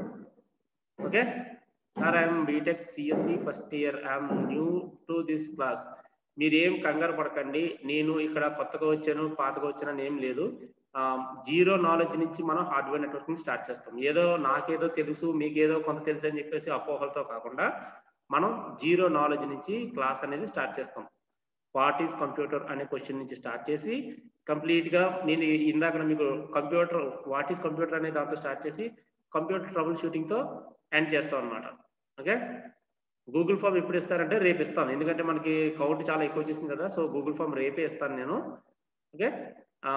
okay sir I'm BTech CSC first year I'm new to this class మీరేం కంగారు పడకండి నేను ఇక్కడ కొత్తగా వచ్చాను పాతగా వచ్చాను అని ఏం లేదు జీరో నాలెడ్జ్ నుంచి మనం హార్డ్వేర్ నెట్వర్కింగ్ స్టార్ట్ చేస్తాం ఏదో నాకేదో తెలుసు మీకేదో కొంత తెలుసు అని చెప్పేసి అపోహలతో కాకుండా మనం జీరో నాలెడ్జ్ నుంచి క్లాస్ అనేది స్టార్ట్ చేస్తాం వాట్ ఈస్ కంప్యూటర్ అనే క్వశ్చన్ నుంచి స్టార్ట్ చేసి కంప్లీట్ గా నేను ఇందాక మీకు కంప్యూటర్ వాట్ ఈస్ కంప్యూటర్ అనే దాంతో స్టార్ట్ చేసి కంప్యూటర్ ట్రబుల్ షూటింగ్ తో ఎండ్ చేస్తాం అనమాట ఓకే గూగుల్ ఫామ్ ఎప్పుడు ఇస్తారంటే రేపు ఇస్తాను ఎందుకంటే మనకి కౌంట్ చాలా ఎక్కువ వచ్చేసింది కదా సో గూగుల్ ఫామ్ రేపే ఇస్తాను నేను ఓకే ఆ,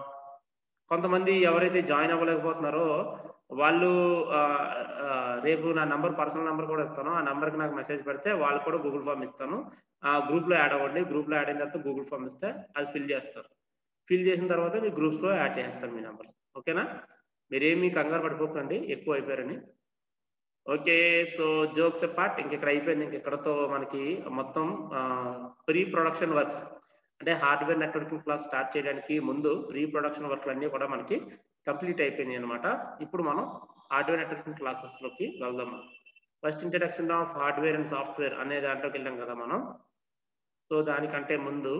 కొంతమంది ఎవరైతే జాయిన్ అవ్వలేకపోతున్నారో వాళ్ళు ఆ, ఆ, రేపు నా నంబర్ పర్సనల్ నంబర్ కూడా ఇస్తాను ఆ నంబర్కి నాకు మెసేజ్ పెడితే వాళ్ళు కూడా గూగుల్ ఫామ్ ఇస్తాను ఆ గ్రూప్ లో యాడ్ అవ్వండి గ్రూప్ లో యాడ్ అయిన తర్వాత గూగుల్ ఫామ్ ఇస్తే అది ఫిల్ చేస్తారు ఫిల్ చేసిన తర్వాత మీ గ్రూప్స్ లో యాడ్ చేస్తాను మీ నంబర్స్ ఓకేనా మీరేమీ కంగారు పడిపోకండి ఎక్కువ అయిపోయారని ఓకే సో జోక్స్ పార్ట్ ఇంక ఇక్కడ అయిపోయింది ఇంక ఇక్కడతో మనకి మొత్తం ప్రీ ప్రొడక్షన్ వర్క్స్ అంటే హార్డ్వేర్ నెట్వర్కింగ్ క్లాస్ స్టార్ట్ చేయడానికి ముందు ప్రీ ప్రొడక్షన్ వర్క్లు అన్నీ కూడా మనకి కంప్లీట్ అయిపోయినాయి అనమాట ఇప్పుడు మనం హార్డ్వేర్ నెట్వర్కింగ్ క్లాసెస్ లోకి వెళ్దాం first introduction of hardware and software అనే దాంట్లోకి వెళ్ళాం కదా మనం సో దానికంటే ముందు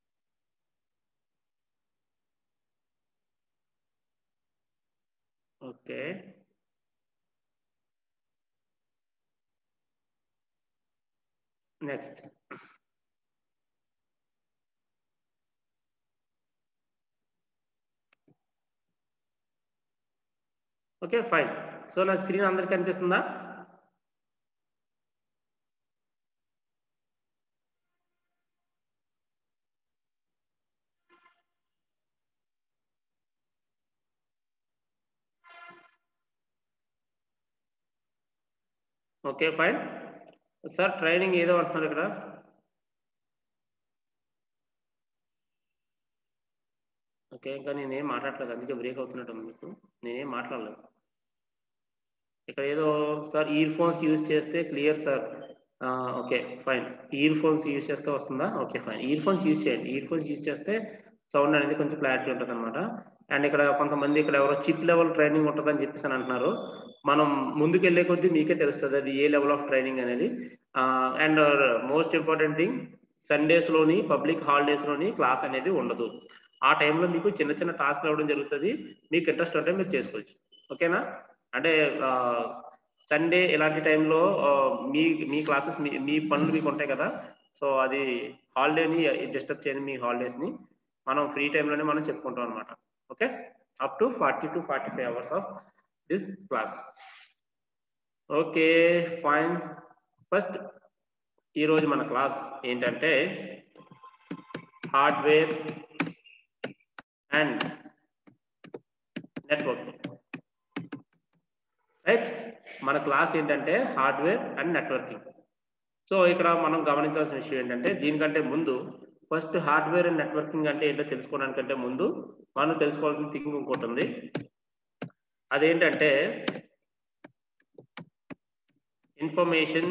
okay next okay fine so నా స్క్రీన్ అందరికి కనిపిస్తుందా ఓకే ఫైన్ సార్ ట్రైనింగ్ ఏదో అంటున్నారు ఇక్కడ ఓకే ఇంకా నేనేం మాట్లాడలేదు అందుకే బ్రేక్ అవుతున్నట్టు ఉంది మీకు నేనేం మాట్లాడలేదు ఇక్కడ ఏదో సార్ ఇయర్ ఫోన్స్ యూజ్ చేస్తే clear sir okay fine earphones use చేస్తే వస్తుందా okay fine earphones use చేయండి ఇయర్ ఫోన్స్ యూజ్ చేస్తే సౌండ్ అనేది కొంచెం క్లారిటీ ఉంటుంది అనమాట అండ్ ఇక్కడ కొంతమంది ఇక్కడ ఎవరో చిప్ లెవెల్ ట్రైనింగ్ ఉంటుందని చెప్పేసి అని అంటున్నారు మనం ముందుకు వెళ్ళే కొద్దీ మీకే తెలుస్తుంది అది ఏ లెవెల్ ఆఫ్ ట్రైనింగ్ అనేది and most important thing Sundays లోని పబ్లిక్ హాలిడేస్ లోని క్లాస్ అనేది ఉండదు ఆ టైంలో మీకు చిన్న చిన్న టాస్క్లు ఇవ్వడం జరుగుతుంది మీకు ఇంట్రెస్ట్ ఉంటే మీరు చేసుకోవచ్చు ఓకేనా అంటే సండే ఇలాంటి టైంలో మీ మీ క్లాసెస్ మీ మీ పనులు మీకు ఉంటాయి కదా సో అది హాలిడేని డిస్టర్బ్ చేయని మీ హాలిడేస్ని మనం ఫ్రీ టైంలోనే మనం చెప్పుకుంటాం అనమాట okay up to forty to forty five hours of this class okay fine first ఈరోజు మన క్లాస్ ఏంటంటే హార్డ్వేర్ అండ్ నెట్వర్కింగ్ రైట్ మన క్లాస్ ఏంటంటే హార్డ్వేర్ అండ్ నెట్వర్కింగ్ సో ఇక్కడ మనం గమనించాల్సిన విషయం ఏంటంటే దీనికంటే ముందు ఫస్ట్ హార్డ్వేర్ అండ్ నెట్వర్కింగ్ అంటే ఏంటో తెలుసుకోవడానికంటే ముందు మనం తెలుసుకోవాల్సిన థింగ్ ఇంకోటి ఉంది అదేంటంటే ఇన్ఫర్మేషన్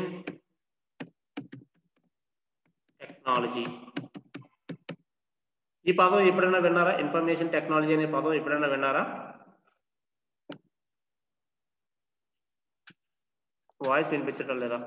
టెక్నాలజీ ఈ పదం ఎప్పుడైనా విన్నారా ఇన్ఫర్మేషన్ టెక్నాలజీ అనే పదం ఎప్పుడైనా విన్నారా వాయిస్ వినిపించడం లేదా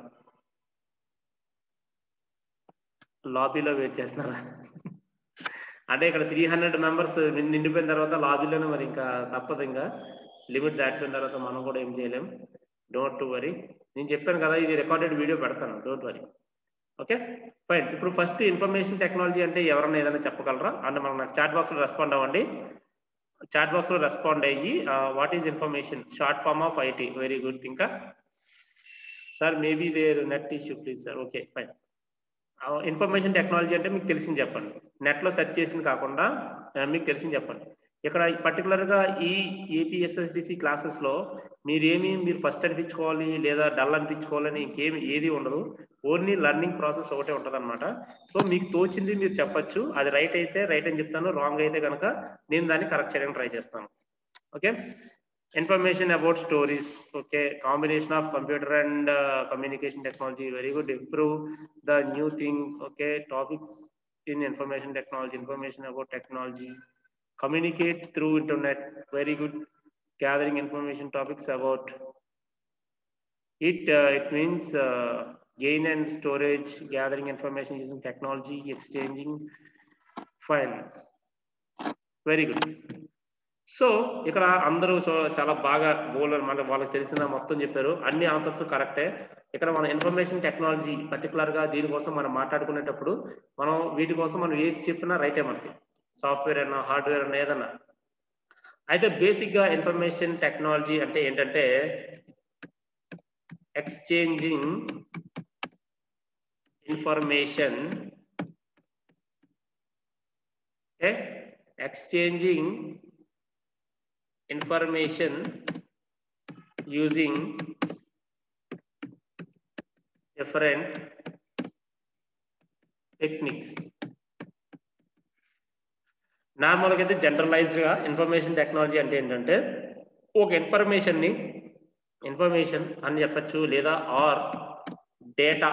లాబీలో వెయిట్ చేస్తున్నారా అంటే ఇక్కడ త్రీ హండ్రెడ్ మెంబర్స్ నిండిపోయిన తర్వాత లాబీలోనే మరి ఇంకా తప్పదు ఇంకా లిమిట్ దాటిపోయిన తర్వాత మనం కూడా ఏం చేయలేం డోంట్ టు వరీ నేను చెప్పాను కదా ఇది రికార్డెడ్ వీడియో పెడతాను డోంట్ వరీ ఓకే ఫైన్ ఇప్పుడు ఫస్ట్ ఇన్ఫర్మేషన్ టెక్నాలజీ అంటే ఎవరన్నా ఏదైనా చెప్పగలరా అంటే మనం నాకు చాట్ బాక్స్లో రెస్పాండ్ అవ్వండి చాట్ బాక్స్లో రెస్పాండ్ అయ్యి what is information short form of IT very good ఇంకా sir maybe there net issue please sir okay fine information technology అంటే మీకు తెలిసింది చెప్పండి నెట్లో సెర్చ్ చేసింది కాకుండా మీకు తెలిసింది చెప్పండి ఇక్కడ పర్టికులర్గా ఈ ఏపీఎస్ఎస్డిసి క్లాసెస్లో మీరేమి మీరు ఫస్ట్ అనిపించుకోవాలి లేదా డల్ అనిపించుకోవాలని ఇంకేమి ఏది ఉండదు ఓన్లీ లర్నింగ్ ప్రాసెస్ ఒకటే ఉంటుంది అనమాట సో మీకు తోచింది మీరు చెప్పచ్చు అది రైట్ అయితే రైట్ అని చెప్తాను రాంగ్ అయితే కనుక నేను దాన్ని కరెక్ట్ చేయడానికి ట్రై చేస్తాను okay information about stories okay combination of computer and uh, communication technology very good improve the new thing okay topics in information technology information about technology communicate through internet very good gathering information topics about it uh, it means uh, gain and storage gathering information using technology exchanging fine very good so ఇక్కడ అందరూ చాలా బాగా goal మన వాళ్ళకి తెలిసిన మొత్తం చెప్పారు అన్ని ఆన్సర్స్ కరెక్టే ఇక్కడ మన ఇన్ఫర్మేషన్ టెక్నాలజీ పర్టికులర్ గా దీనికోసం మనం మాట్లాడుకునేటప్పుడు మనం వీటి కోసం మనం ఏది చెప్పినా రైటే మనకి సాఫ్ట్వేర్ అన్నా హార్డ్వేర్ అన్నా ఏదన్నా అయితే బేసిక్ గా ఇన్ఫర్మేషన్ టెక్నాలజీ అంటే ఏంటంటే exchanging information exchanging information using different techniques నార్మల్గా అయితే జనరలైజ్డ్ గా ఇన్ఫర్మేషన్ టెక్నాలజీ అంటే ఏంటంటే ఒక ఇన్ఫర్మేషన్ ని ఇన్ఫర్మేషన్ అని చెప్పచ్చు లేదా or data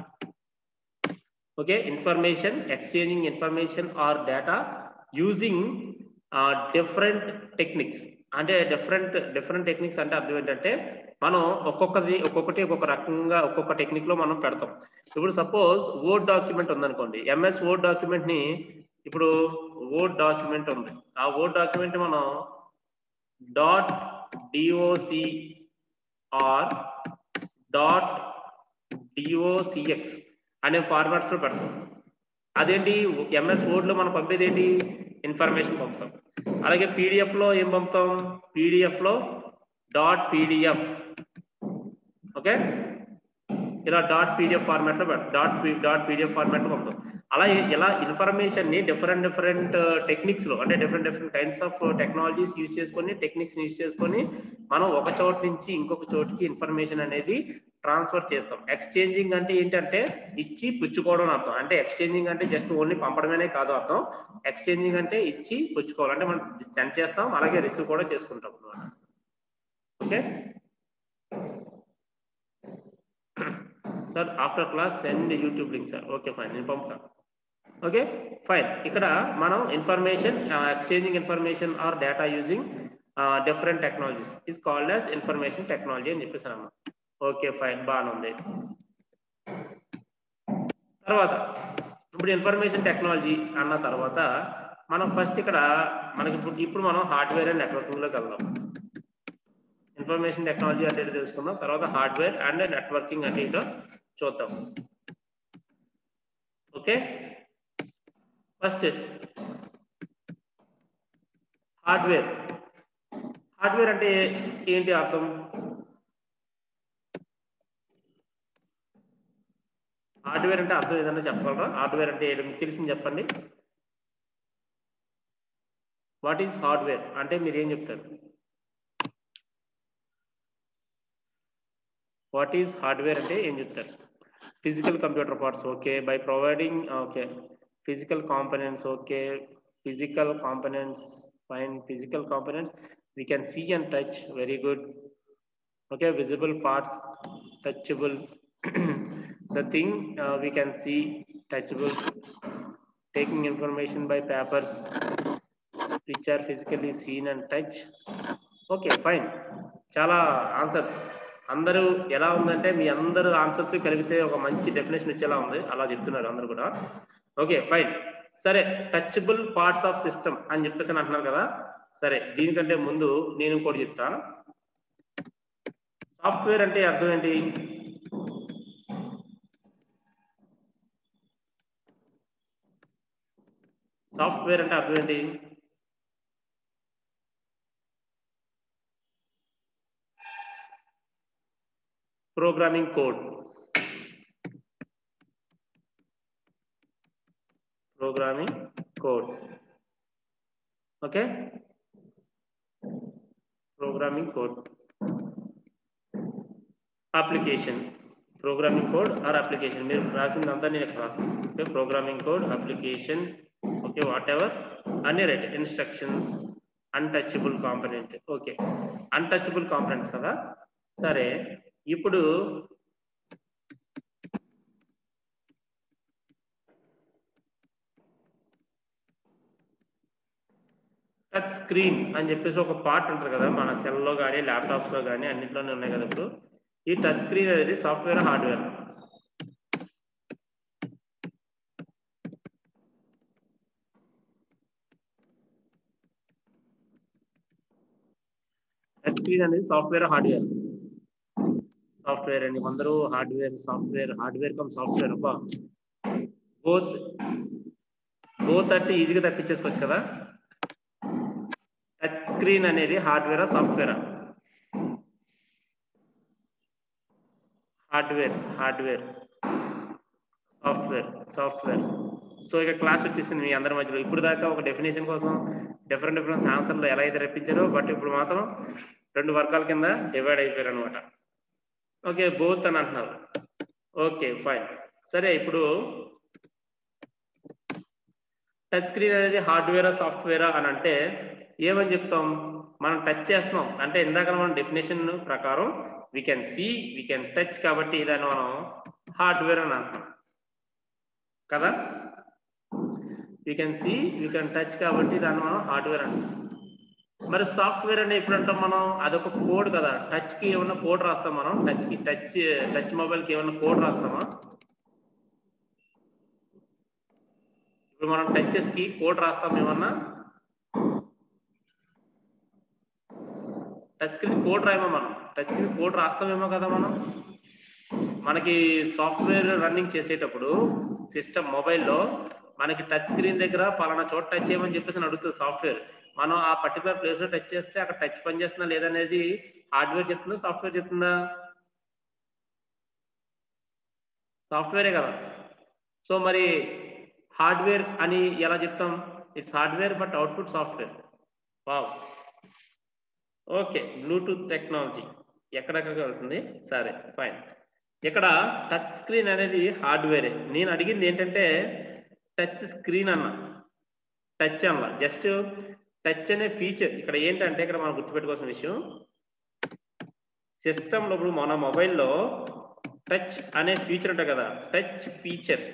okay information exchanging information or data using different techniques అంటే డిఫరెంట్ డిఫరెంట్ టెక్నిక్స్ అంటే అర్థం ఏంటంటే మనం ఒక్కొక్కది ఒక్కొక్కటి ఒక్కొక్క రకంగా ఒక్కొక్క టెక్నిక్ లో మనం పెడతాం ఇప్పుడు సపోజ్ వర్డ్ డాక్యుమెంట్ ఉందనుకోండి ఎంఎస్ వర్డ్ డాక్యుమెంట్ ని ఇప్పుడు వర్డ్ డాక్యుమెంట్ ఉంది ఆ వర్డ్ డాక్యుమెంట్ మనం dot DOC or dot DOCX అనే ఫార్మాట్స్ లో పెడతాం అదేంటి ఎంఎస్ వర్డ్ లో మనం పంపేది ఏంటి ఇన్ఫర్మేషన్ పంపుతాం అలాగే పీడిఎఫ్ లో ఏం పంపుతాం పీడిఎఫ్ లో డాట్ పీడిఎఫ్ ఓకే ఇలా డాట్ పీడిఎఫ్ ఫార్మాట్ లో డాట్ డాట్ పీడిఎఫ్ ఫార్మాట్ లో పంపుతాం అలా ఇలా ఇన్ఫర్మేషన్ ని డిఫరెంట్ డిఫరెంట్ టెక్నిక్స్ లో అంటే different different kinds of technologies use చేసుకొని టెక్నిక్స్ యూజ్ చేసుకొని మనం ఒక చోటు నుంచి ఇంకొక చోటుకి ఇన్ఫర్మేషన్ అనేది ట్రాన్స్ఫర్ చేస్తాం ఎక్స్చేంజింగ్ అంటే ఏంటంటే ఇచ్చి పుచ్చుకోవడం అర్థం అంటే ఎక్స్చేంజింగ్ అంటే జస్ట్ ఓన్లీ పంపడమేనే కాదు అర్థం ఎక్స్చేంజింగ్ అంటే ఇచ్చి పుచ్చుకోవాలి అంటే మనం సెండ్ చేస్తాం అలాగే రిసీవ్ కూడా చేసుకుంటాం అనమాట okay sir after class send YouTube link sir okay fine నేను పంపుతాను ఓకే ఫైన్ ఇక్కడ మనం information exchanging information or data using different technologies is called as information technology అని చెప్పేసాను ఓకే ఫైన్ బాగానే ఉంది తర్వాత ఇప్పుడు ఇన్ఫర్మేషన్ టెక్నాలజీ అన్న తర్వాత మనం ఫస్ట్ ఇక్కడ మనకి ఇప్పుడు ఇప్పుడు మనం హార్డ్వేర్ అండ్ నెట్వర్కింగ్ లోకి వెళ్దాం ఇన్ఫర్మేషన్ టెక్నాలజీ అంటే ఏంటో తెలుసుకుందాం తర్వాత హార్డ్వేర్ అండ్ నెట్వర్కింగ్ అంటే ఏంటో చూద్దాం ఓకే ఫస్ట్ హార్డ్వేర్ హార్డ్వేర్ అంటే ఏంటి అర్థం హార్డ్వేర్ అంటే అర్థం ఏదన్నా చెప్పగలరా హార్డ్వేర్ అంటే ఏంటో మీకు తెలిసింది చెప్పండి వాట్ ఈస్ హార్డ్వేర్ అంటే మీరు ఏం చెప్తారు వాట్ ఈస్ హార్డ్వేర్ అంటే ఏం చెప్తారు physical computer parts okay by providing okay physical components okay physical components fine physical components we can see and touch very good okay visible parts touchable the thing uh, we can see touchable taking information by papers which are physically seen and touch okay fine చాలా answers అందరూ ఎలా ఉందంటే మీ అందరూ answers కలిపితే ఒక మంచి definition వచ్చేలా ఉంది అలా చెప్తున్నారు అందరూ కూడా ఓకే ఫైన్ సరే టచబుల్ పార్ట్స్ ఆఫ్ సిస్టమ్ అని చెప్పేసి అని అంటున్నారు కదా సరే దీనికంటే ముందు నేను ఇంకోటి చెప్తా సాఫ్ట్వేర్ అంటే అర్థం ఏంటి సాఫ్ట్వేర్ అంటే అర్థం ఏంటి programming code programming code okay programming code application programming code or application మీరు రాసిందంతా నేను ఇక్కడ రాస్తాను okay programming code application okay whatever అన్ని write instructions untouchable component okay untouchable components కదా సరే ఇప్పుడు టచ్ స్క్రీన్ అని చెప్పేసి ఒక పార్ట్ ఉంటుంది కదా మన సెల్లో కానీ ల్యాప్టాప్స్ లో కానీ అన్నింటిలోనే ఉన్నాయి కదా ఇప్పుడు ఈ టచ్ స్క్రీన్ అనేది సాఫ్ట్వేర్ హార్డ్వేర్ టచ్ స్క్రీన్ అనేది సాఫ్ట్వేర్ హార్డ్వేర్ సాఫ్ట్వేర్ అండి అందరూ hardware software hardware come software అబ్బా బోత్ బోత్ అంటే ఈజీగా తప్పించేసుకోవచ్చు కదా టచ్ స్క్రీన్ అనేది హార్డ్వేరా సాఫ్ట్వేరా hardware hardware software software so ఇక క్లాస్ వచ్చేసింది మీ అందరి మధ్యలో ఇప్పుడు దాకా ఒక డెఫినేషన్ కోసం డిఫరెంట్ డిఫరెంట్ ఆన్సర్లు ఎలా అయితే రప్పించారో బట్ ఇప్పుడు మాత్రం రెండు వర్గాల కింద డివైడ్ అయిపోయారు అనమాట ఓకే బోత్ అని అంటున్నారు ఓకే ఫైన్ సరే ఇప్పుడు టచ్ స్క్రీన్ అనేది హార్డ్వేరా సాఫ్ట్వేరా అని అంటే ఏమని చెప్తాం మనం టచ్ చేస్తున్నాం అంటే ఇందాక మనం డెఫినేషన్ ప్రకారం we can see we can touch కాబట్టి దాన్ని మనం హార్డ్వేర్ అని అంటున్నాం కదా we can see we can touch కాబట్టి దాన్ని మనం హార్డ్వేర్ అంటాం మరి సాఫ్ట్వేర్ అంటే ఎప్పుడు అంటాం మనం అదొక కోడ్ కదా టచ్ కి ఏమన్నా కోడ్ రాస్తాం మనం టచ్ కి టచ్ టచ్ మొబైల్ కి ఏమన్నా కోడ్ రాస్తామా ఇప్పుడు మనం టచెస్ కి కోడ్ రాస్తాం ఏమన్నా టచ్ స్క్రీన్ కోడ్ రాయమో మనం టచ్ స్క్రీన్ కోడ్ రాస్తామేమో కదా మనం మనకి సాఫ్ట్వేర్ రన్నింగ్ చేసేటప్పుడు సిస్టమ్ మొబైల్లో మనకి టచ్ స్క్రీన్ దగ్గర పలానా చోట టచ్ చేయమని చెప్పేసి అడుగుతుంది సాఫ్ట్వేర్ మనం ఆ పర్టికులర్ ప్లేస్ లో టచ్ చేస్తే అక్కడ టచ్ పని చేస్తుందా లేదనేది హార్డ్వేర్ చెప్తుందా సాఫ్ట్వేర్ చెప్తుందా సాఫ్ట్వేరే కదా సో మరి హార్డ్వేర్ అని ఎలా చెప్తాం it's hardware but output software wow okay Bluetooth technology ఎక్కడెక్కడికి వెళ్తుంది సరే ఫైన్ ఇక్కడ టచ్ స్క్రీన్ అనేది హార్డ్వేరే నేను అడిగింది ఏంటంటే టచ్ స్క్రీన్ అన్న టచ్ అన్న జస్ట్ టచ్ అనే ఫీచర్ ఇక్కడ ఏంటంటే ఇక్కడ మనం గుర్తుపెట్టుకోవాల్సిన విషయం సిస్టంలో ఇప్పుడు మన మొబైల్లో టచ్ అనే ఫీచర్ ఉంటుంది కదా టచ్ ఫీచర్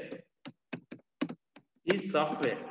ఈ సాఫ్ట్వేర్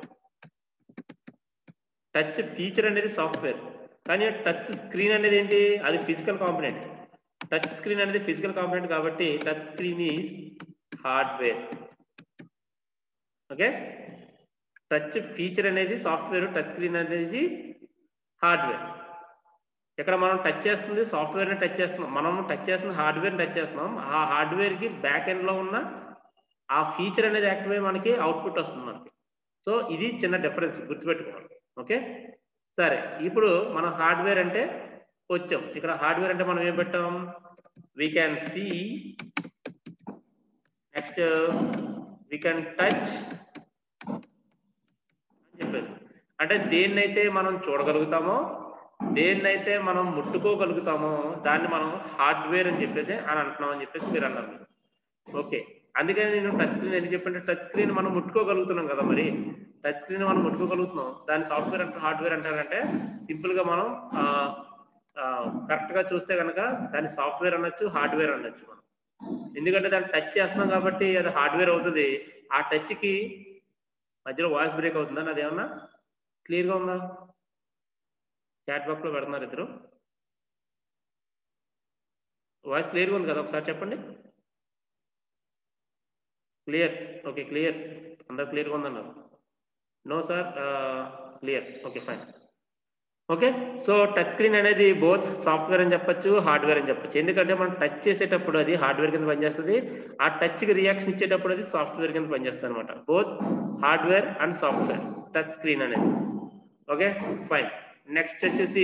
టచ్ ఫీచర్ అనేది సాఫ్ట్వేర్ కానీ టచ్ స్క్రీన్ అనేది ఏంటి అది ఫిజికల్ కాంపనెంట్ టచ్ స్క్రీన్ అనేది ఫిజికల్ కాంపనెంట్ కాబట్టి touch screen is hardware okay touch feature అనేది సాఫ్ట్వేర్ టచ్ స్క్రీన్ అనేది హార్డ్వేర్ ఇక్కడ మనం టచ్ చేస్తుంది సాఫ్ట్వేర్ని టచ్ చేస్తున్నాం మనం టచ్ చేస్తుంది హార్డ్వేర్ని టచ్ చేస్తున్నాం ఆ హార్డ్వేర్కి బ్యాక్ ఎండ్లో ఉన్న ఆ ఫీచర్ అనేది యాక్టివ్ మనకి అవుట్పుట్ వస్తుంది మనకి సో ఇది చిన్న డిఫరెన్స్ గుర్తుపెట్టుకోవాలి ఓకే సరే ఇప్పుడు మనం హార్డ్వేర్ అంటే వచ్చాం ఇక్కడ హార్డ్వేర్ అంటే మనం ఏం పెట్టాం we can see next we can touch అని చెప్పారు అంటే దేన్నైతే మనం చూడగలుగుతామో దేన్నైతే మనం ముట్టుకోగలుగుతామో దాన్ని మనం హార్డ్వేర్ అని చెప్పేసి అని అంటున్నాం అని చెప్పేసి మీరు అన్నారు ఓకే అందుకని నేను టచ్ స్క్రీన్ ఎందుకు చెప్పంటే టచ్ స్క్రీన్ మనం ముట్టుకోగలుగుతున్నాం కదా మరి టచ్ స్క్రీన్ మనం ముట్టుకోగలుగుతున్నాం దాని సాఫ్ట్వేర్ అంటే హార్డ్వేర్ అంటారంటే సింపుల్ గా మనం కరెక్ట్ గా చూస్తే కనుక దాన్ని సాఫ్ట్వేర్ అనొచ్చు హార్డ్వేర్ అనొచ్చు మనం ఎందుకంటే దాన్ని టచ్ చేస్తున్నాం కాబట్టి అది హార్డ్వేర్ అవుతుంది ఆ టచ్ కి మధ్యలో వాయిస్ బ్రేక్ అవుతుందని అది ఏమన్నా క్లియర్ గా ఉందా చాట్ బాక్స్ లో పెడుతున్నారు ఇద్దరు వాయిస్ క్లియర్గా ఉంది కదా ఒకసారి చెప్పండి క్లియర్ ఓకే క్లియర్ అందరు క్లియర్గా ఉందన్నారు no sir clear okay fine okay so touch screen అనేది బోత్ సాఫ్ట్వేర్ అని చెప్పొచ్చు హార్డ్వేర్ అని చెప్పొచ్చు ఎందుకంటే మనం టచ్ చేసేటప్పుడు అది హార్డ్వేర్ కింద పనిచేస్తుంది ఆ టచ్కి రియాక్షన్ ఇచ్చేటప్పుడు అది సాఫ్ట్వేర్ కింద పనిచేస్తుంది అనమాట both hardware and software touch screen అనేది ఓకే ఫైన్ నెక్స్ట్ వచ్చేసి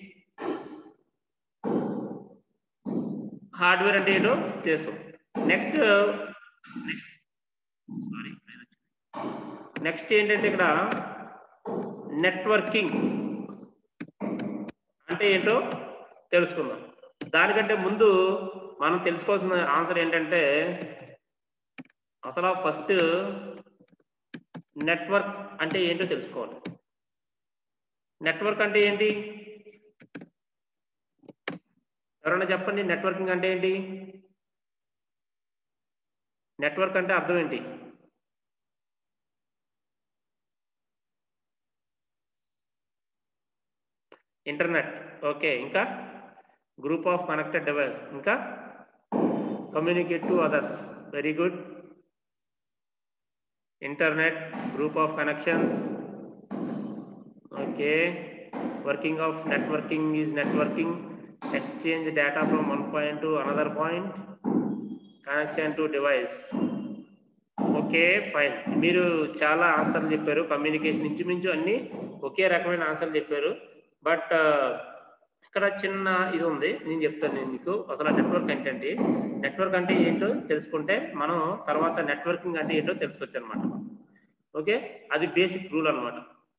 హార్డ్వేర్ అంటే ఏంటో చేస్తాం నెక్స్ట్ నెక్స్ట్ సారీ నెక్స్ట్ ఏంటంటే ఇక్కడ నెట్వర్కింగ్ అంటే ఏంటో తెలుసుకుందాం దానికంటే ముందు మనం తెలుసుకోవాల్సిన ఆన్సర్ ఏంటంటే అసలు ఫస్ట్ నెట్వర్క్ అంటే ఏంటో తెలుసుకోవాలి నెట్వర్క్ అంటే ఏంటి ఎవరైనా చెప్పండి నెట్వర్కింగ్ అంటే ఏంటి నెట్వర్క్ అంటే అర్థం ఏంటి ఇంటర్నెట్ ఓకే ఇంకా గ్రూప్ ఆఫ్ కనెక్టెడ్ డివైస్ ఇంకా communicate to others very good internet group of connections okay working of networking is networking exchange data from one point to another point connection to device okay fine మీరు చాలా ఆన్సర్లు చెప్పారు communication ఇంచుమించు అన్ని ఒకే రకమైన ఆన్సర్లు చెప్పారు బట్ ఇక్కడ చిన్న ఇది ఉంది నేను చెప్తాను నేను మీకు అసలు నెట్వర్క్ అంటే ఏంటి నెట్వర్క్ అంటే ఏంటో తెలుసుకుంటే మనం తర్వాత నెట్వర్కింగ్ అంటే ఏంటో తెలుసుకోవచ్చు అనమాట ఓకే అది బేసిక్ రూల్ అనమాట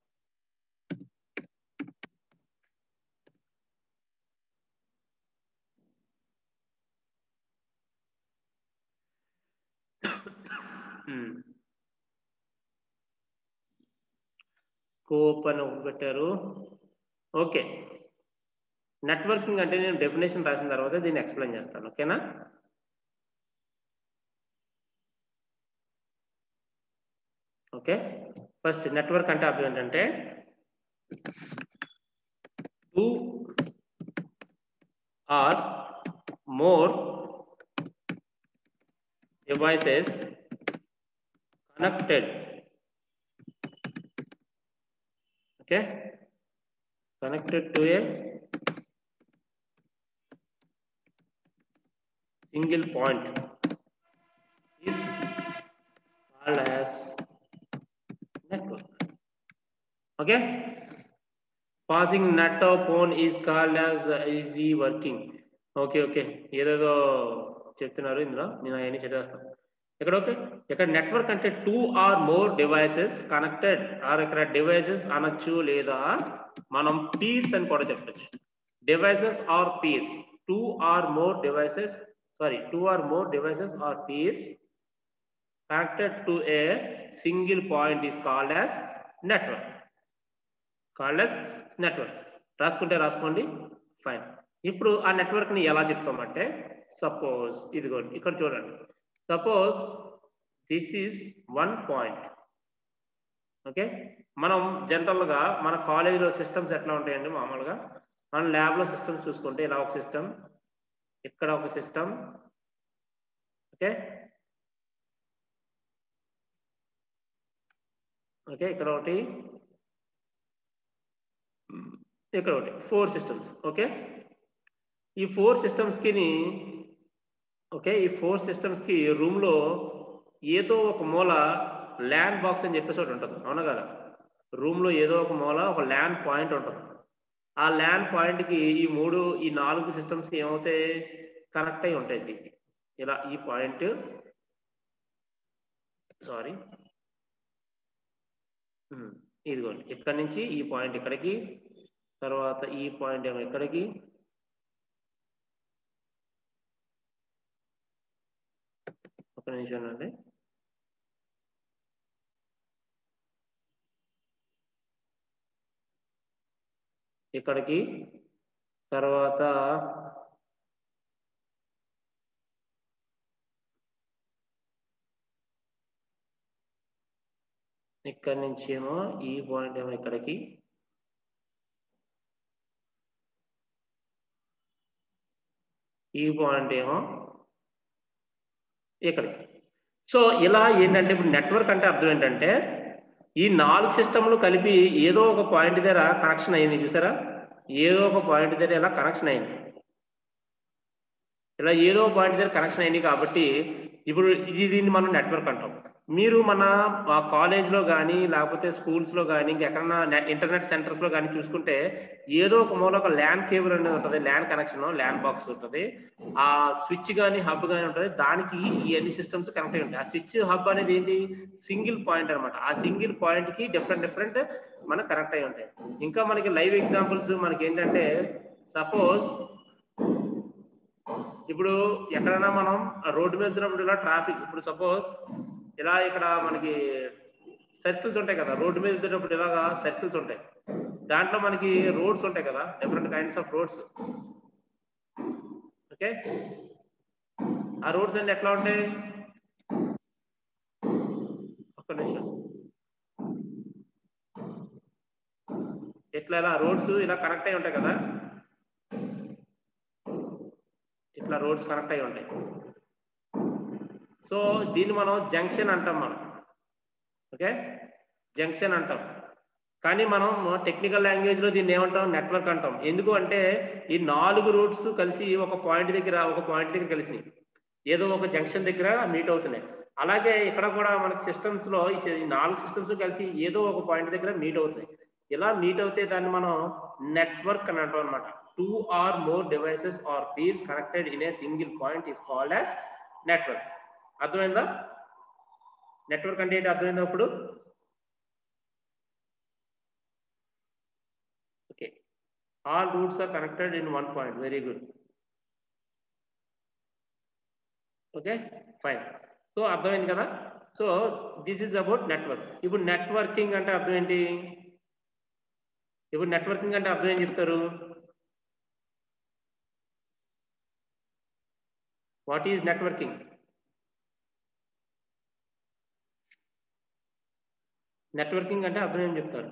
కోప్ అని ఒకటి పెట్టారు ఓకే నెట్వర్కింగ్ అంటే నేను డెఫినేషన్ రాసిన తర్వాత దీన్ని ఎక్స్ప్లెయిన్ చేస్తాను ఓకేనా ఓకే ఫస్ట్ నెట్వర్క్ అంటే అర్థం ఏంటంటే two or more devices connected okay connected to a single point is called as network okay passing net or phone is called as uh, easy working okay okay ఏదేదో చెప్తున్నారు ఇందులో నేను అవన్నీ చదివేస్తాను ఇక్కడ okay ఇక్కడ నెట్వర్క్ అంటే two or more devices connected are ఇక్కడ devices అనొచ్చు లేదా మనం పీర్స్ అని కూడా చెప్పచ్చు devices or peers two or more devices sorry two or more devices or peers connected to a single point is called as network called as network రాసుకుంటే రాసుకోండి fine ఇప్పుడు ఆ నెట్వర్క్ ని ఎలా చెప్తామంటే సపోజ్ ఇదిగోండి ఇక్కడ చూడండి suppose this is one point okay మనం జనరల్ గా మన కాలేజీలో సిస్టమ్స్ ఎట్లా ఉంటాయండి మామూలుగా మన ల్యాబ్ లో సిస్టమ్స్ చూసుకుంటే ఇలా ఒక సిస్టమ్ ఇక్కడ ఒక సిస్టమ్ ఓకే ఓకే ఇక్కడ ఒకటి ఇక్కడ ఒకటి ఫోర్ సిస్టమ్స్ ఓకే ఈ ఫోర్ సిస్టమ్స్కి ఓకే ఈ ఫోర్ సిస్టమ్స్కి రూమ్లో ఏదో ఒక మూల ల్యాండ్ బాక్స్ అని చెప్పేసి ఒకటి ఉంటుంది అవునా కదా రూమ్లో ఏదో ఒక మూల ఒక ల్యాండ్ పాయింట్ ఉంటుంది ఆ ల్యాండ్ పాయింట్కి ఈ మూడు ఈ నాలుగు సిస్టమ్స్ ఏమవుతాయి కనెక్ట్ అయి ఉంటాయి దీనికి ఇలా ఈ పాయింట్ సారీ ఇదిగోండి ఇక్కడ నుంచి ఈ పాయింట్ ఇక్కడికి తర్వాత ఈ పాయింట్ ఏమో ఇక్కడికి ఒక నిమిషం అండి ఇక్కడికి తర్వాత ఇక్కడి నుంచి ఏమో ఈ పాయింట్ ఏమో ఇక్కడికి ఈ పాయింట్ ఏమో ఇక్కడికి సో ఇలా ఏంటంటే ఇప్పుడు నెట్వర్క్ అంటే అర్థం ఏంటంటే ఈ నాలుగు సిస్టమ్లు కలిపి ఏదో ఒక పాయింట్ దగ్గర కనెక్షన్ అయింది చూసారా ఏదో ఒక పాయింట్ దగ్గర ఇలా కనెక్షన్ అయింది ఇలా ఏదో పాయింట్ దగ్గర కనెక్షన్ అయింది కాబట్టి ఇప్పుడు ఇది దీన్ని మనం నెట్వర్క్ అంటాం మీరు మన కాలేజ్లో కానీ లేకపోతే స్కూల్స్లో కానీ ఇంకెక్కడన్నా ఇంటర్నెట్ సెంటర్స్లో కానీ చూసుకుంటే ఏదో ఒక మూల ఒక ల్యాండ్ కేబుల్ అనేది ఉంటుంది ల్యాండ్ కనెక్షన్ ల్యాండ్ బాక్స్ ఉంటుంది ఆ స్విచ్ కానీ హబ్ కానీ ఉంటుంది దానికి ఈ అన్ని సిస్టమ్స్ కనెక్ట్ అయి ఉంటాయి ఆ స్విచ్ హబ్ అనేది ఏంటి సింగిల్ పాయింట్ అనమాట ఆ సింగిల్ పాయింట్ కి డిఫరెంట్ డిఫరెంట్ మనకు కనెక్ట్ అయి ఉంటాయి ఇంకా మనకి లైవ్ ఎగ్జాంపుల్స్ మనకి ఏంటంటే సపోజ్ ఇప్పుడు ఎక్కడైనా మనం రోడ్డు మీద వెళ్తున్నప్పుడు ఇలా ట్రాఫిక్ ఇప్పుడు సపోజ్ ఇలా ఇక్కడ మనకి సర్కిల్స్ ఉంటాయి కదా రోడ్డు మీద వెళ్తున్నప్పుడు ఇలాగా సర్కిల్స్ ఉంటాయి దాంట్లో మనకి రోడ్స్ ఉంటాయి కదా different kinds of roads okay ఆ రోడ్స్ అన్ని ఎట్లా ఉంటాయి ఒక్క నిమిషం ఇట్లా ఇలా రోడ్స్ ఇలా కనెక్ట్ అయి ఉంటాయి కదా ఇట్లా రోడ్స్ కనెక్ట్ అయి ఉంటాయి సో దీన్ని మనం జంక్షన్ అంటాం మనం ఓకే జంక్షన్ అంటాం కానీ మనం టెక్నికల్ లాంగ్వేజ్ లో దీన్ని ఏమంటాం నెట్వర్క్ అంటాం ఎందుకు అంటే ఈ నాలుగు రూట్స్ కలిసి ఒక పాయింట్ దగ్గర ఒక పాయింట్ దగ్గర కలిసినాయి ఏదో ఒక జంక్షన్ దగ్గర మీట్ అవుతున్నాయి అలాగే ఇక్కడ కూడా మనకి సిస్టమ్స్ లో ఈ నాలుగు సిస్టమ్స్ కలిసి ఏదో ఒక పాయింట్ దగ్గర మీట్ అవుతున్నాయి ఇలా మీట్ అవుతే దాన్ని మనం నెట్వర్క్ అని అంటాం అనమాట two or more devices or peers connected in a single point is called as network అర్థమైందా నెట్వర్క్ అంటే ఏంటి అర్థమైందా ఇప్పుడు okay all routes are connected in one point very good okay fine so అర్థమైంది కదా so this is about network ఇప్పుడు networking అంటే అర్థం ఏంటి ఇప్పుడు నెట్వర్కింగ్ అంటే అర్థం ఏం చెప్తారు వాట్ ఈజ్ నెట్వర్కింగ్ నెట్వర్కింగ్ అంటే అర్థం ఏం చెప్తారు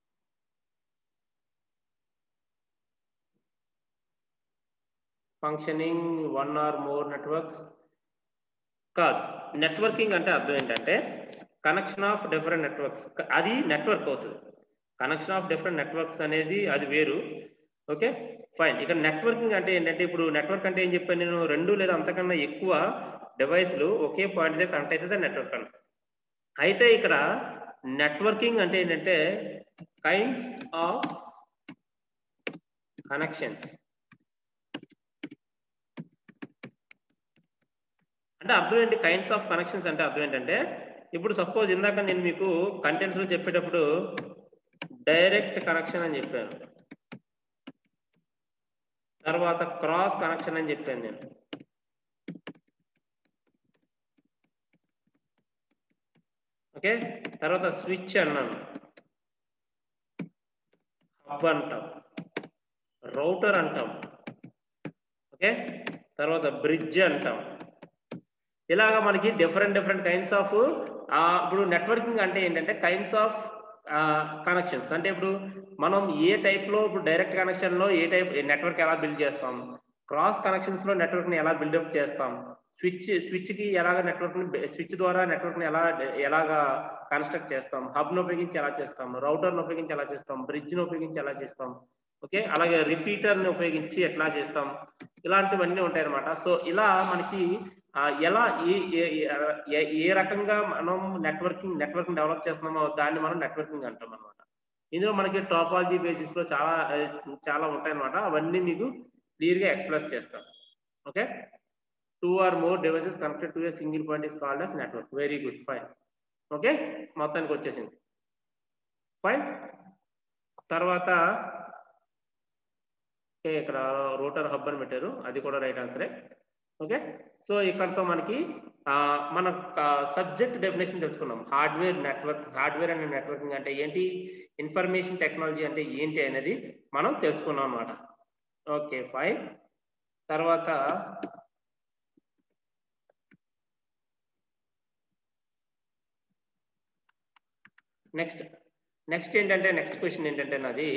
functioning one or more networks కాదు నెట్వర్కింగ్ అంటే అర్థం ఏంటంటే కనెక్షన్ ఆఫ్ డిఫరెంట్ నెట్వర్క్స్ అది నెట్వర్క్ అవుతుంది కనెక్షన్ ఆఫ్ డిఫరెంట్ నెట్వర్క్స్ అనేది అది వేరు ఓకే ఫైన్ ఇక్కడ నెట్వర్కింగ్ అంటే ఏంటంటే ఇప్పుడు నెట్వర్క్ అంటే ఏం చెప్పాను నేను రెండు లేదా అంతకన్నా ఎక్కువ డివైస్లు ఒకే పాయింట్ దగ్గర కనెక్ట్ అయితే నెట్వర్క్ అంట అయితే ఇక్కడ నెట్వర్కింగ్ అంటే ఏంటంటే కైండ్స్ ఆఫ్ కనెక్షన్స్ అంటే అర్థం ఏంటి కైండ్స్ ఆఫ్ కనెక్షన్స్ అంటే అర్థం ఏంటంటే ఇప్పుడు సపోజ్ ఇందాక నేను మీకు కంటెంట్స్ లో చెప్పేటప్పుడు డైరెక్ట్ కనెక్షన్ అని చెప్పాను తర్వాత క్రాస్ కనెక్షన్ అని చెప్పాను నేను ఓకే తర్వాత స్విచ్ అన్నాను హబ్ అంటాం రౌటర్ అంటాం ఓకే తర్వాత బ్రిడ్జ్ అంటాం ఇలాగా మనకి డిఫరెంట్ డిఫరెంట్ కైండ్స్ ఆఫ్ ఇప్పుడు నెట్వర్కింగ్ అంటే ఏంటంటే కైండ్స్ ఆఫ్ కనెక్షన్స్ అంటే ఇప్పుడు మనం ఏ టైప్ లో ఇప్పుడు డైరెక్ట్ కనెక్షన్ లో ఏ టైప్ నెట్వర్క్ ఎలా బిల్డ్ చేస్తాం క్రాస్ కనెక్షన్స్ లో నెట్వర్క్ ని ఎలా బిల్డప్ చేస్తాం స్విచ్ స్విచ్ కి ఎలాగ నెట్వర్క్ స్విచ్ ద్వారా నెట్వర్క్ ని ఎలా ఎలాగా కన్స్ట్రక్ట్ చేస్తాం హబ్ ను ఉపయోగించి ఎలా చేస్తాం రౌటర్ ను ఉపయోగించి ఎలా చేస్తాం బ్రిడ్జ్ ను ఉపయోగించి ఎలా చేస్తాం ఓకే అలాగే రిపీటర్ ని ఉపయోగించి ఎట్లా చేస్తాం ఇలాంటివన్నీ ఉంటాయి అనమాట సో ఇలా మనకి ఆ, ఎలా ఏ ఏ- ఏ- ఏ రకంగా మనం నెట్వర్కింగ్ నెట్వర్కింగ్ డెవలప్ చేస్తున్నామో దాన్ని మనం నెట్వర్కింగ్ అంటాం అనమాట ఇందులో మనకి టాపాలజీ బేసిస్ లో చాలా ఆ, చాలా ఉంటాయి అనమాట అవన్నీ మీకు క్లియర్ గా ఎక్స్ప్రెస్ చేస్తాం okay two or more devices connected to a single point is called as network very good fine okay మొత్తానికి వచ్చేసింది ఫైన్ తర్వాత ఓకే ఇక్కడ రూటర్ హబ్ అని పెట్టారు అది కూడా రైట్ ఆన్సరే ఓకే సో ఇక్కడతో మనకి ఆ, మన సబ్జెక్ట్ డెఫినేషన్ తెలుసుకున్నాం hardware network hardware and networking అంటే ఏంటి ఇన్ఫర్మేషన్ టెక్నాలజీ అంటే ఏంటి అనేది మనం తెలుసుకున్నాం అనమాట ఓకే ఫైన్ తర్వాత నెక్స్ట్ నెక్స్ట్ ఏంటంటే నెక్స్ట్ క్వశ్చన్ ఏంటంటే నాది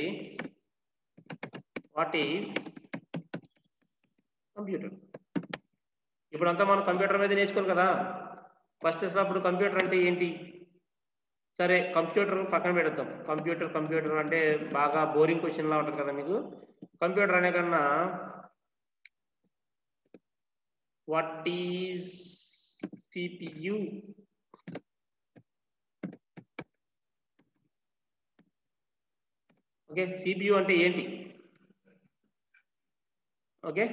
వాట్ ఈజ్ కంప్యూటర్ ఇప్పుడంతా మనం కంప్యూటర్ మీద నేర్చుకోవాలి కదా ఫస్ట్ అసలు అప్పుడు కంప్యూటర్ అంటే ఏంటి సరే కంప్యూటర్ పక్కన పెడతాం కంప్యూటర్ కంప్యూటర్ అంటే బాగా బోరింగ్ క్వశ్చన్ లా ఉంటుంది కదా మీకు కంప్యూటర్ అనే కన్నా what is CPU okay CPU అంటే ఏంటి ఓకే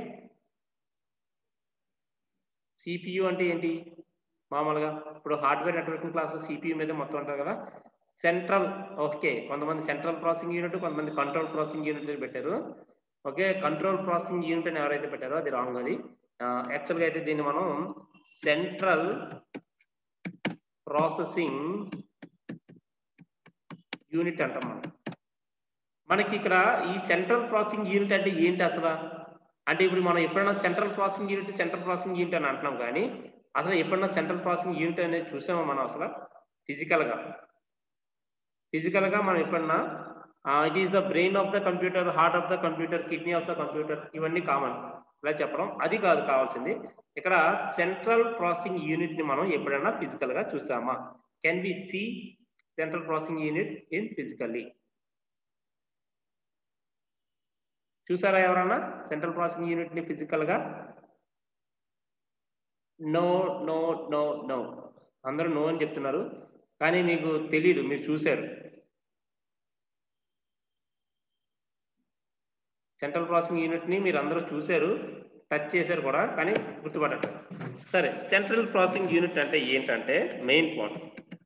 సిపియు అంటే ఏంటి మామూలుగా ఇప్పుడు హార్డ్వేర్ నెట్వర్కింగ్ క్లాస్ లో సిపియు మీద మొత్తం ఉంటారు కదా సెంట్రల్ ఓకే కొంతమంది సెంట్రల్ ప్రాసెసింగ్ యూనిట్ కొంతమంది కంట్రోల్ ప్రాసెసింగ్ యూనిట్ పెట్టారు ఓకే కంట్రోల్ ప్రాసెసింగ్ యూనిట్ అని ఎవరైతే పెట్టారో అది రాంగ్ అది యాక్చువల్గా అయితే దీన్ని మనం సెంట్రల్ ప్రాసెసింగ్ యూనిట్ అంటాం మనం మనకి ఇక్కడ ఈ సెంట్రల్ ప్రాసెసింగ్ యూనిట్ అంటే ఏంటి అసలు అంటే ఇప్పుడు మనం ఎప్పుడైనా central processing unit central processing unit అని అంటున్నాం కానీ అసలు ఎప్పుడైనా సెంట్రల్ ప్రాసెసింగ్ యూనిట్ అనేది చూసామా మనం అసలు ఫిజికల్ గా ఫిజికల్ గా మనం ఎప్పుడన్నా it is the brain of the computer heart of the computer kidney of the computer ఇవన్నీ కామన్ ఇలా చెప్పడం అది కాదు కావాల్సింది ఇక్కడ సెంట్రల్ ప్రాసెసింగ్ యూనిట్ ని మనం ఎప్పుడైనా ఫిజికల్ గా చూసామా can we see central processing unit in physically చూసారా ఎవరన్నా సెంట్రల్ ప్రాసెసింగ్ యూనిట్ ని ఫిజికల్ గా నో నో నో నో అందరూ నో అని చెప్తున్నారు కానీ మీకు తెలీదు మీరు చూశారు సెంట్రల్ ప్రాసెసింగ్ యూనిట్ ని మీరు అందరూ చూశారు టచ్ చేశారు కూడా కానీ గుర్తుపడండి సరే సెంట్రల్ ప్రాసెసింగ్ యూనిట్ అంటే ఏంటంటే main point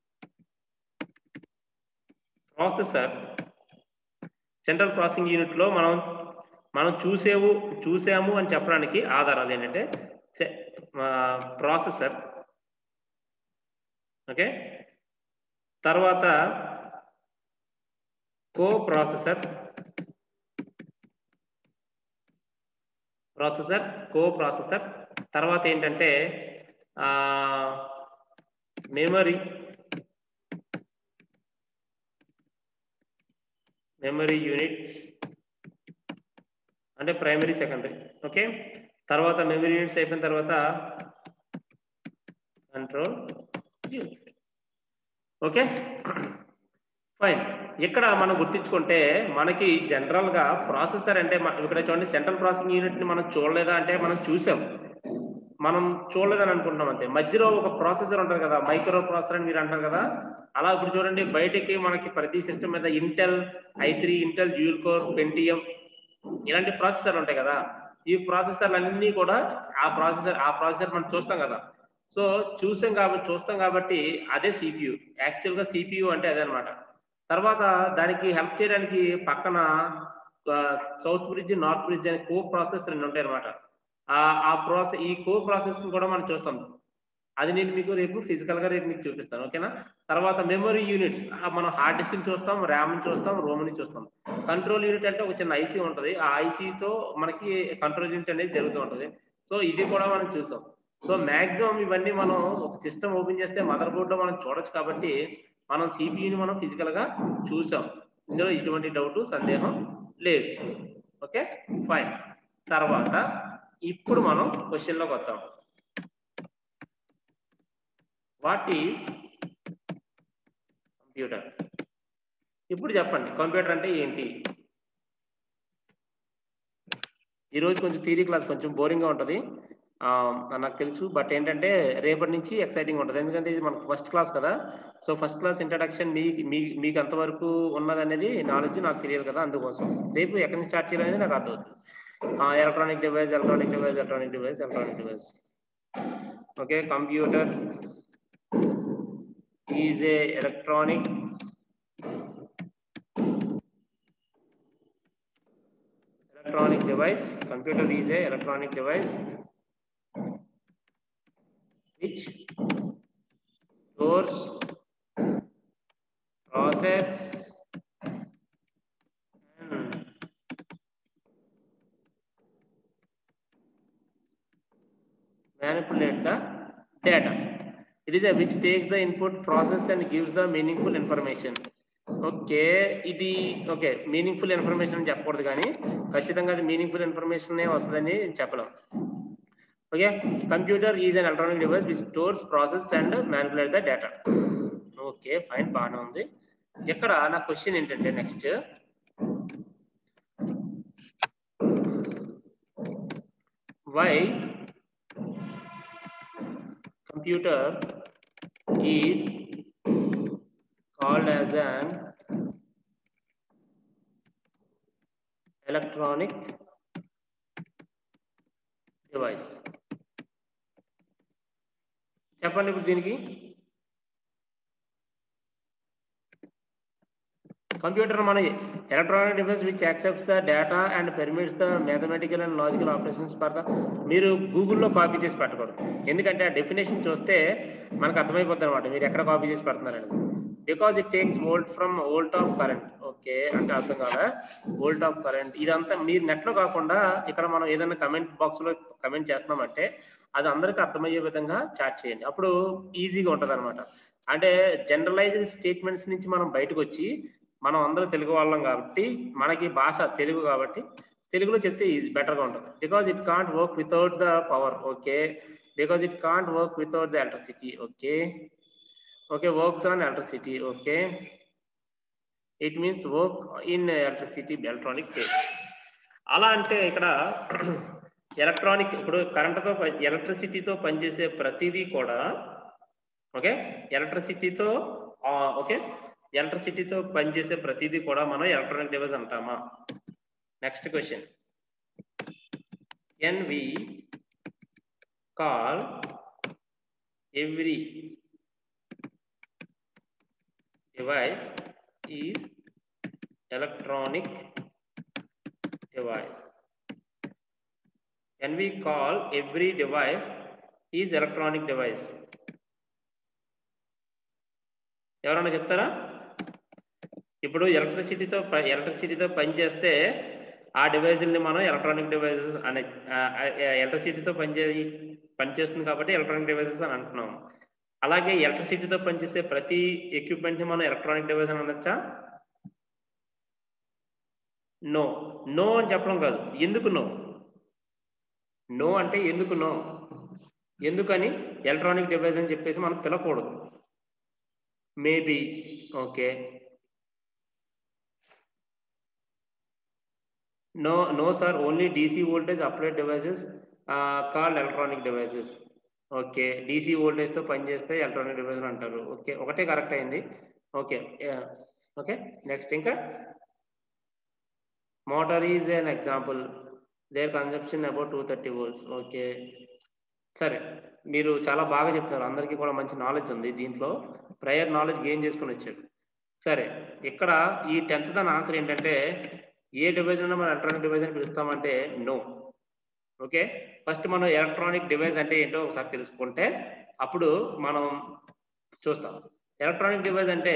processor central processing unit లో మనం మనం చూసేవు చూసాము అని చెప్పడానికి ఆధారాలు ఏంటంటే ప్రాసెసర్ ఓకే తర్వాత co processor processor co processor తర్వాత ఏంటంటే మెమరీ మెమరీ యూనిట్స్ అంటే ప్రైమరీ సెకండరీ ఓకే తర్వాత మెమరీ యూనిట్స్ అయిపోయిన తర్వాత కంట్రోల్ యూనిట్ ఓకే ఫైన్ ఇక్కడ మనం గుర్తించుకుంటే మనకి జనరల్ గా ప్రాసెసర్ అంటే మ- ఇక్కడ చూడండి సెంట్రల్ ప్రాసెసింగ్ యూనిట్ ని మనం చూడలేదా అంటే మనం చూసాం మనం చూడలేదని అనుకుంటున్నాం అంతే మధ్యలో ఒక ప్రాసెసర్ ఉంటుంది కదా మైక్రో ప్రాసెసర్ అని మీరు అంటారు కదా అలా ఇప్పుడు చూడండి బయటికి మనకి ప్రతి సిస్టమ్ మీద Intel i three Intel dual core Pentium ఇలాంటి ప్రాసెసర్లు ఉంటాయి కదా ఈ ప్రాసెసర్లు అన్ని కూడా ఆ ప్రాసెసర్ ఆ ప్రాసెసర్ మనం చూస్తాం కదా సో చూసాం కాబట్టి చూస్తాం కాబట్టి అదే సిపియు యాక్చువల్ గా సిపియు అంటే అదే అనమాట తర్వాత దానికి హెల్ప్ చేయడానికి పక్కన సౌత్ బ్రిడ్జ్ నార్త్ బ్రిడ్జ్ అనే కో ప్రాసెస్ రెండు ఉంటాయి అనమాట ఆ ప్రాసెస్ ఈ కో ప్రాసెస్ కూడా మనం చూస్తాం అది నేను మీకు రేపు ఫిజికల్ గా రేపు మీకు చూపిస్తాను ఓకేనా తర్వాత మెమరీ యూనిట్స్ మనం హార్డ్ డిస్క్ ని చూస్తాం ర్యామ్ ని చూస్తాం రోమ్ ని చూస్తాం కంట్రోల్ యూనిట్ అంటే ఒక చిన్న ఐసీ ఉంటది ఆ ఐసీతో మనకి కంట్రోల్ యూనిట్ అనేది జరుగుతూ ఉంటది సో ఇది కూడా మనం చూసాం సో మాక్సిమం ఇవన్నీ మనం ఒక సిస్టమ్ ఓపెన్ చేస్తే మదర్ బోర్డ్ లో మనం చూడొచ్చు కాబట్టి మనం సిపియుని మనం ఫిజికల్ గా చూసాం ఇందులో ఎటువంటి డౌట్ సందేహం లేదు ఓకే ఫైన్ తర్వాత ఇప్పుడు మనం క్వశ్చన్ లోకి వస్తాం వాట్ ఈస్ కంప్యూటర్ ఇప్పుడు చెప్పండి కంప్యూటర్ అంటే ఏంటి ఈరోజు కొంచెం థియరీ క్లాస్ కొంచెం బోరింగ్గా ఉంటుంది నాకు తెలుసు బట్ ఏంటంటే రేపటి నుంచి ఎక్సైటింగ్ ఉంటుంది ఎందుకంటే ఇది మనకు ఫస్ట్ క్లాస్ కదా సో ఫస్ట్ క్లాస్ ఇంట్రడక్షన్ మీ మీ మీకు ఎంతవరకు ఉన్నది అనేది నాలెడ్జ్ నాకు తెలియదు కదా అందుకోసం రేపు ఎక్కడి నుంచి స్టార్ట్ చేయాలనేది నాకు అర్థమవుతుంది electronic device electronic device electronic device electronic device okay computer is a electronic electronic device computer is a electronic device which stores process and manipulate the data it is a which takes the input process and gives the meaningful information okay ఇది okay meaningful information అని చెప్పకూడదు కానీ ఖచ్చితంగా అది meaningful information వస్తుందని చెప్పలేం okay computer is an electronic device which stores process and manipulate the data okay fine బాగానే ఉంది ఇక్కడ నా క్వశ్చన్ ఏంటంటే next why computer is called as an electronic device చెప్పండి ఇప్పుడు దీనికి కంప్యూటర్ మన electronic device which accepts the data and permits the mathematical and logical operations for the మీరు గూగుల్లో కాపీ చేసి పెట్టకూడదు ఎందుకంటే ఆ డెఫినేషన్ చూస్తే మనకు అర్థమైపోతుంది అనమాట మీరు ఎక్కడ కాపీ చేసి పెడుతున్నారని because it takes volt from volt of current okay అంటే అర్థం కాదా వోల్ట్ ఆఫ్ కరెంట్ ఇదంతా మీరు నెట్ లో కాకుండా ఇక్కడ మనం ఏదైనా కమెంట్ బాక్స్ లో కమెంట్ చేస్తున్నామంటే అది అందరికి అర్థమయ్యే విధంగా చాట్ చేయండి అప్పుడు ఈజీగా ఉంటది అనమాట అంటే జనరలైజ్డ్ స్టేట్మెంట్స్ నుంచి మనం బయటకు వచ్చి మనం అందరూ తెలుగు వాళ్ళం కాబట్టి మనకి భాష తెలుగు కాబట్టి తెలుగులో చెప్తే ఈజీ బెటర్గా ఉంటుంది because it can't work without the power okay because it can't work without the electricity okay okay works on electricity okay it means work in electricity electronic phase అలా అంటే ఇక్కడ ఎలక్ట్రానిక్ ఇప్పుడు కరెంటుతో ఎలక్ట్రిసిటీతో పనిచేసే ప్రతిదీ కూడా ఓకే ఎలక్ట్రిసిటీతో ఓకే ఎలక్ట్రిసిటీతో పనిచేసే ప్రతిదీ కూడా మనం ఎలక్ట్రానిక్ డివైస్ అంటామా next question can we call every device is electronic device. Can we call every device is electronic device? ఎవరన్నా చెప్తారా ఇప్పుడు ఎలక్ట్రిసిటీతో ఎలక్ట్రిసిటీతో పనిచేస్తే ఆ డివైజుల్ని మనం ఎలక్ట్రానిక్ డివైజెస్ అనే ఎలక్ట్రిసిటీతో పనిచే పనిచేస్తుంది కాబట్టి ఎలక్ట్రానిక్ డివైజెస్ అని అంటున్నాం అలాగే ఎలక్ట్రిసిటీతో పనిచేసే ప్రతి ఎక్విప్మెంట్ ని మనం ఎలక్ట్రానిక్ డివైస్ అని అనొచ్చా నో నో అని చెప్పడం కాదు ఎందుకు నో నో అంటే ఎందుకు నో ఎందుకని ఎలక్ట్రానిక్ డివైస్ అని చెప్పేసి మనం పిలకూడదు maybe okay no no sir only DC voltage applied devices called electronic devices okay DC voltage తో పనిచేస్తే ఎలక్ట్రానిక్ డివైస్ అంటారు ఓకే ఒకటే కరెక్ట్ అయింది ఓకే ఓకే నెక్స్ట్ ఇంకా motor is an example their conception about two thirty volts okay సరే మీరు చాలా బాగా చెప్తున్నారు అందరికీ కూడా మంచి నాలెడ్జ్ ఉంది దీంట్లో ప్రయర్ నాలెడ్జ్ గెయిన్ చేసుకుని వచ్చారు సరే ఇక్కడ ఈ టెన్త్ దాని ఆన్సర్ ఏంటంటే ఏ డివైస్ మనం ఎలక్ట్రానిక్ డివైస్ అని పిలుస్తామంటే నో ఓకే ఫస్ట్ మనం ఎలక్ట్రానిక్ డివైస్ అంటే ఏంటో ఒకసారి తెలుసుకుంటే అప్పుడు మనం చూస్తాం ఎలక్ట్రానిక్ డివైస్ అంటే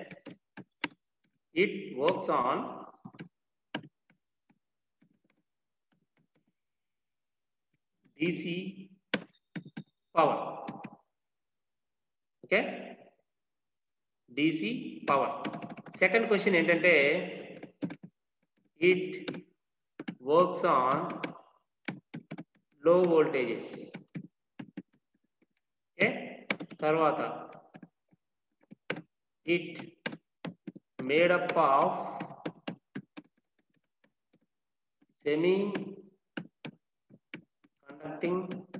it works on DC power okay DC power second question ఏంటంటే it works on low voltages okay తర్వాత it made up of semiconducting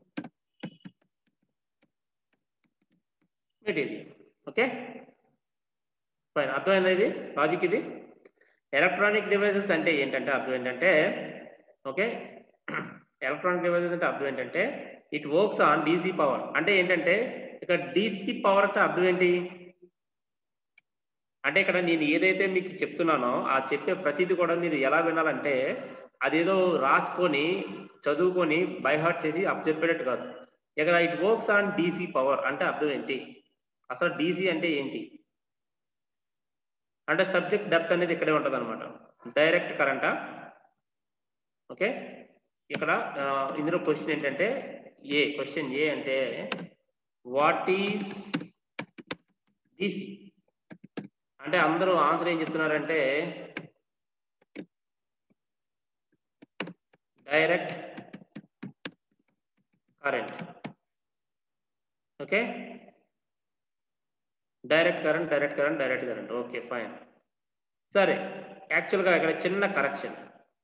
material okay fine అర్థమైందా ఇది లాజిక్ ఇది ఎలక్ట్రానిక్ డివైసెస్ అంటే ఏంటంటే అర్థం ఏంటంటే ఓకే ఎలక్ట్రానిక్ డివైసెస్ అంటే అర్థం ఏంటంటే it works on DC power అంటే ఏంటంటే ఇక్కడ డీసీ పవర్ అంటే అర్థం ఏంటి అంటే ఇక్కడ నేను ఏదైతే మీకు చెప్తున్నానో ఆ చెప్పే ప్రతిదీ కూడా మీరు ఎలా వినాలంటే అదేదో రాసుకొని చదువుకొని బైహార్ట్ చేసి అప్ చెప్పేటట్టు కాదు ఇక్కడ it works on DC power అంటే అర్థం ఏంటి అసలు డీసీ అంటే ఏంటి అంటే సబ్జెక్ట్ డెప్త్ అనేది ఇక్కడే ఉంటుంది అనమాట డైరెక్ట్ కరెంటా ఓకే ఇక్కడ ఆ, ఇందులో క్వశ్చన్ ఏంటంటే ఏ క్వశ్చన్ ఏ అంటే వాట్ ఈస్ డీసీ అంటే అందరూ ఆన్సర్ ఏం చెప్తున్నారంటే direct current okay direct current direct current direct current okay fine సరే యాక్చువల్గా ఇక్కడ చిన్న కరెక్షన్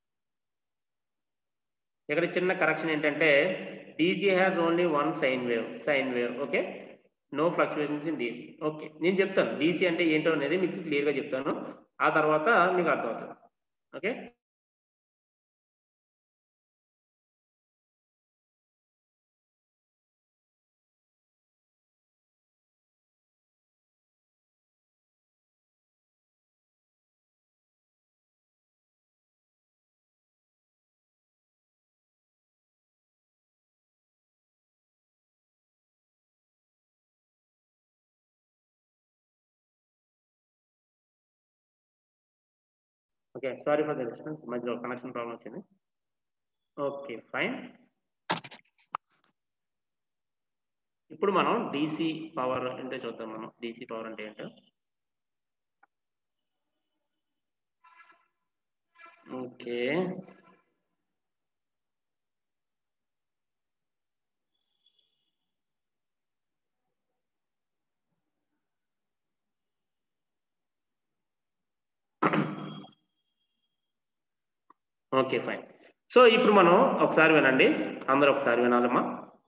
ఇక్కడ చిన్న కరెక్షన్ ఏంటంటే DC has only one sine wave sine wave okay no fluctuations in DC okay నేను చెప్తాను డీసీ అంటే ఏంటో అనేది మీకు క్లియర్గా చెప్తాను ఆ తర్వాత మీకు అర్థమవుతుంది okay okay sorry for the distance మధ్యలో కనెక్షన్ ప్రాబ్లం వచ్చింది ఓకే ఫైన్ ఇప్పుడు మనం డీసీ పవర్ అంటే చూద్దాం మనం డీసీ పవర్ అంటే ఏంటో ఓకే ఓకే ఫైన్ సో ఇప్పుడు మనం ఒకసారి వినండి అందరూ ఒకసారి వినాలమ్మా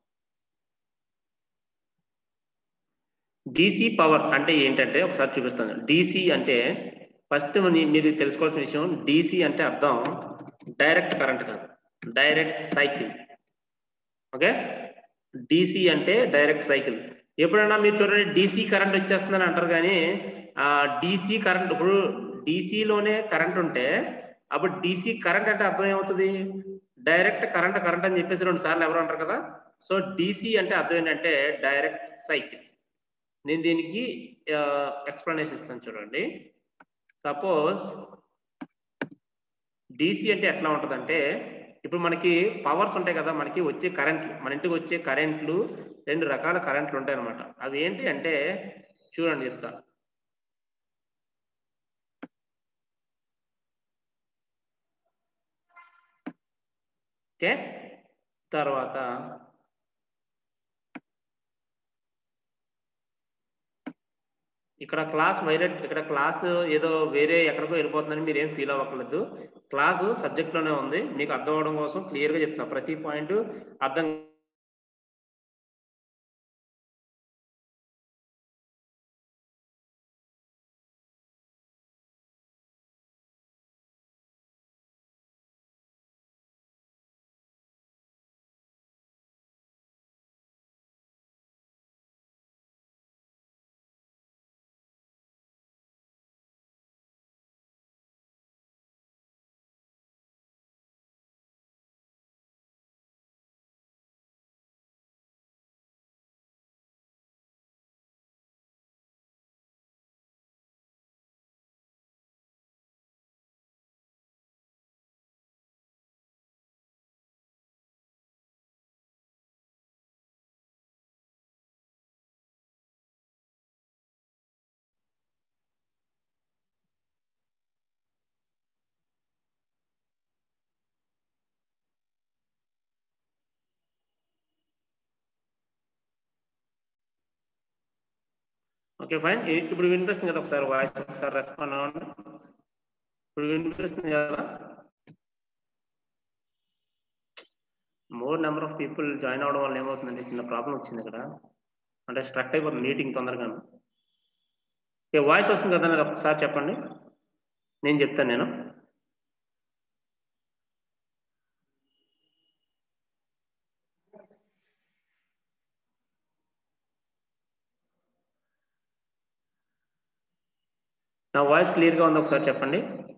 డీసీ పవర్ అంటే ఏంటంటే ఒకసారి చూపిస్తాను డీసీ అంటే ఫస్ట్ మీరు తెలుసుకోవాల్సిన విషయం డీసీ అంటే అర్థం డైరెక్ట్ కరెంట్ కాదు డైరెక్ట్ సైకిల్ ఓకే డీసీ అంటే డైరెక్ట్ సైకిల్ ఎప్పుడైనా మీరు చూడండి డీసీ కరెంట్ వచ్చేస్తుందని అంటారు కానీ ఆ డీసీ కరెంట్ ఇప్పుడు డీసీలోనే కరెంట్ ఉంటే అప్పుడు డీసీ కరెంట్ అంటే అర్థం ఏమవుతుంది డైరెక్ట్ కరెంట్ కరెంట్ అని చెప్పేసి రెండు సార్లు ఎవరు అంటారు కదా సో డీసీ అంటే అర్థం ఏంటంటే డైరెక్ట్ సైకిల్ నేను దీనికి ఎక్స్ప్లెనేషన్ ఇస్తాను చూడండి సపోజ్ డీసీ అంటే ఎట్లా ఉంటుందంటే ఇప్పుడు మనకి పవర్స్ ఉంటాయి కదా మనకి వచ్చే కరెంట్లు మన ఇంటికి వచ్చే కరెంట్లు రెండు రకాల కరెంట్లు ఉంటాయి అనమాట అవి ఏంటి అంటే చూడండి చెప్తా ఓకే తర్వాత ఇక్కడ క్లాస్ వైలెట్ ఇక్కడ క్లాస్ ఏదో వేరే ఎక్కడికో వెళ్ళిపోతుందని మీరు ఏం ఫీల్ అవ్వట్లేదు క్లాసు సబ్జెక్ట్ లోనే ఉంది మీకు అర్థం అవడం కోసం క్లియర్ గా చెప్తున్నా ప్రతి పాయింట్ అర్థం ఓకే ఫైన్ ఇప్పుడు వినిపిస్తుంది కదా ఒకసారి వాయిస్ ఒకసారి రెస్పాండ్ అవ్వండి ఇప్పుడు వినిపిస్తుంది కదా more number of people join అవడం వల్ల ఏమవుతుందంటే చిన్న ప్రాబ్లం వచ్చింది ఇక్కడ అంటే స్ట్రక్ అయిపోతుంది మీటింగ్ తొందరగా ఓకే వాయిస్ వస్తుంది కదా అనేది ఒకసారి చెప్పండి నేను చెప్తాను నేను నా వాయిస్ క్లియర్గా ఉంది ఒకసారి చెప్పండి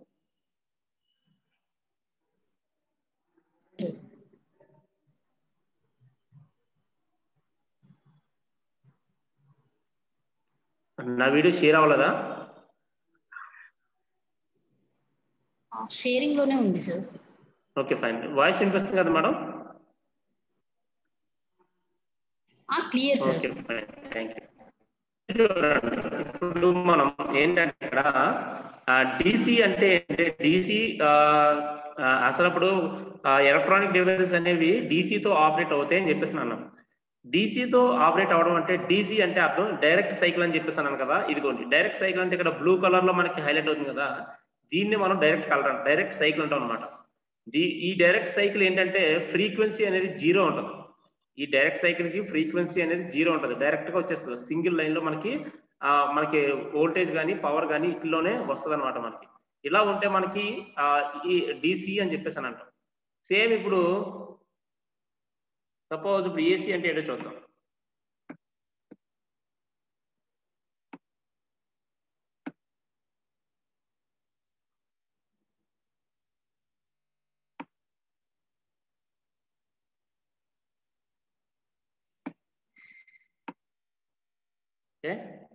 నా వీడియో షేర్ అవ్వలేదా షేరింగ్ లోనే ఉంది సార్ ఓకే ఫైన్ వాయిస్ వినిపిస్తుంది కదా madam clear sir okay fine thank you ఇప్పుడు మనం ఏంటంటే ఇక్కడ డిసి అంటే డిసి అసలు అప్పుడు ఎలక్ట్రానిక్ డివైసెస్ అనేవి డీసీతో ఆపరేట్ అవుతాయి అని చెప్పేసి అన్నాం డీసీతో ఆపరేట్ అవడం అంటే డీసీ అంటే అర్థం డైరెక్ట్ సైకిల్ అని చెప్పేసి అన్నాను కదా ఇదిగోండి డైరెక్ట్ సైకిల్ అంటే ఇక్కడ బ్లూ కలర్ లో మనకి హైలైట్ అవుతుంది కదా దీన్ని మనం డైరెక్ట్ కలర్ డైరెక్ట్ సైకిల్ అంటాం అనమాట ఈ డైరెక్ట్ సైకిల్ ఏంటంటే ఫ్రీక్వెన్సీ అనేది జీరో ఉంటుంది ఈ డైరెక్ట్ సైకిల్ కి ఫ్రీక్వెన్సీ అనేది జీరో ఉంటుంది డైరెక్ట్ గా వచ్చేస్తుంది సింగిల్ లైన్ లో మనకి మనకి వోల్టేజ్ కానీ పవర్ కానీ ఇట్లోనే వస్తుంది అనమాట మనకి ఇలా ఉంటే మనకి ఈ డిసి అని చెప్పేసి అని అంటాం సేమ్ ఇప్పుడు సపోజ్ ఇప్పుడు ఏసీ అంటే ఏంటో చూద్దాం ఓకే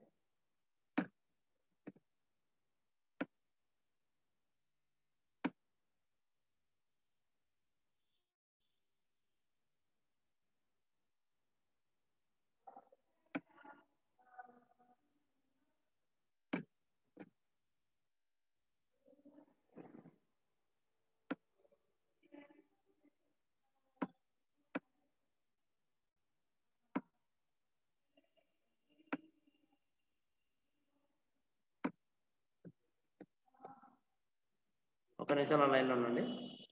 ఒక నిమిషం నా లైన్లో ఉండండి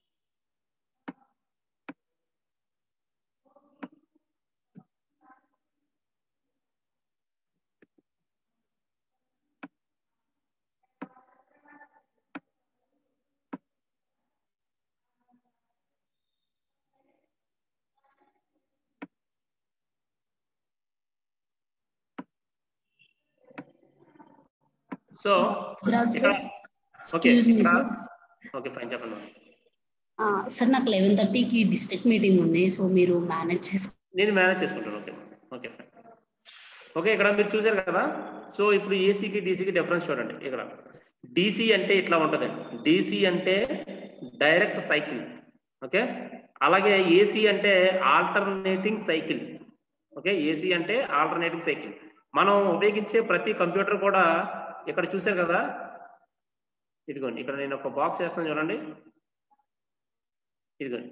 so okay excuse me sir okay fine చెప్పండి సార్ నాకు లెవెన్ థర్టీకి డిస్ట్రిక్ట్ మీటింగ్ ఉంది సో మీరు మేనేజ్ చేసుకో నేను మేనేజ్ చేసుకుంటాను ఓకే ఓకే ఫైన్ ఓకే ఇక్కడ మీరు చూసారు కదా సో ఇప్పుడు ఏసీకి డీసీకి డిఫరెన్స్ చూడండి ఇక్కడ డీసీ అంటే ఇట్లా ఉంటుంది డీసీ అంటే డైరెక్ట్ సైకిల్ ఓకే అలాగే ఏసీ అంటే ఆల్టర్నేటింగ్ సైకిల్ ఓకే ఏసీ అంటే ఆల్టర్నేటింగ్ సైకిల్ మనం ఉపయోగించే ప్రతి కంప్యూటర్ కూడా ఇక్కడ చూసారు కదా ఇదిగోండి ఇక్కడ నేను ఒక బాక్స్ వేస్తాను చూడండి ఇదిగోండి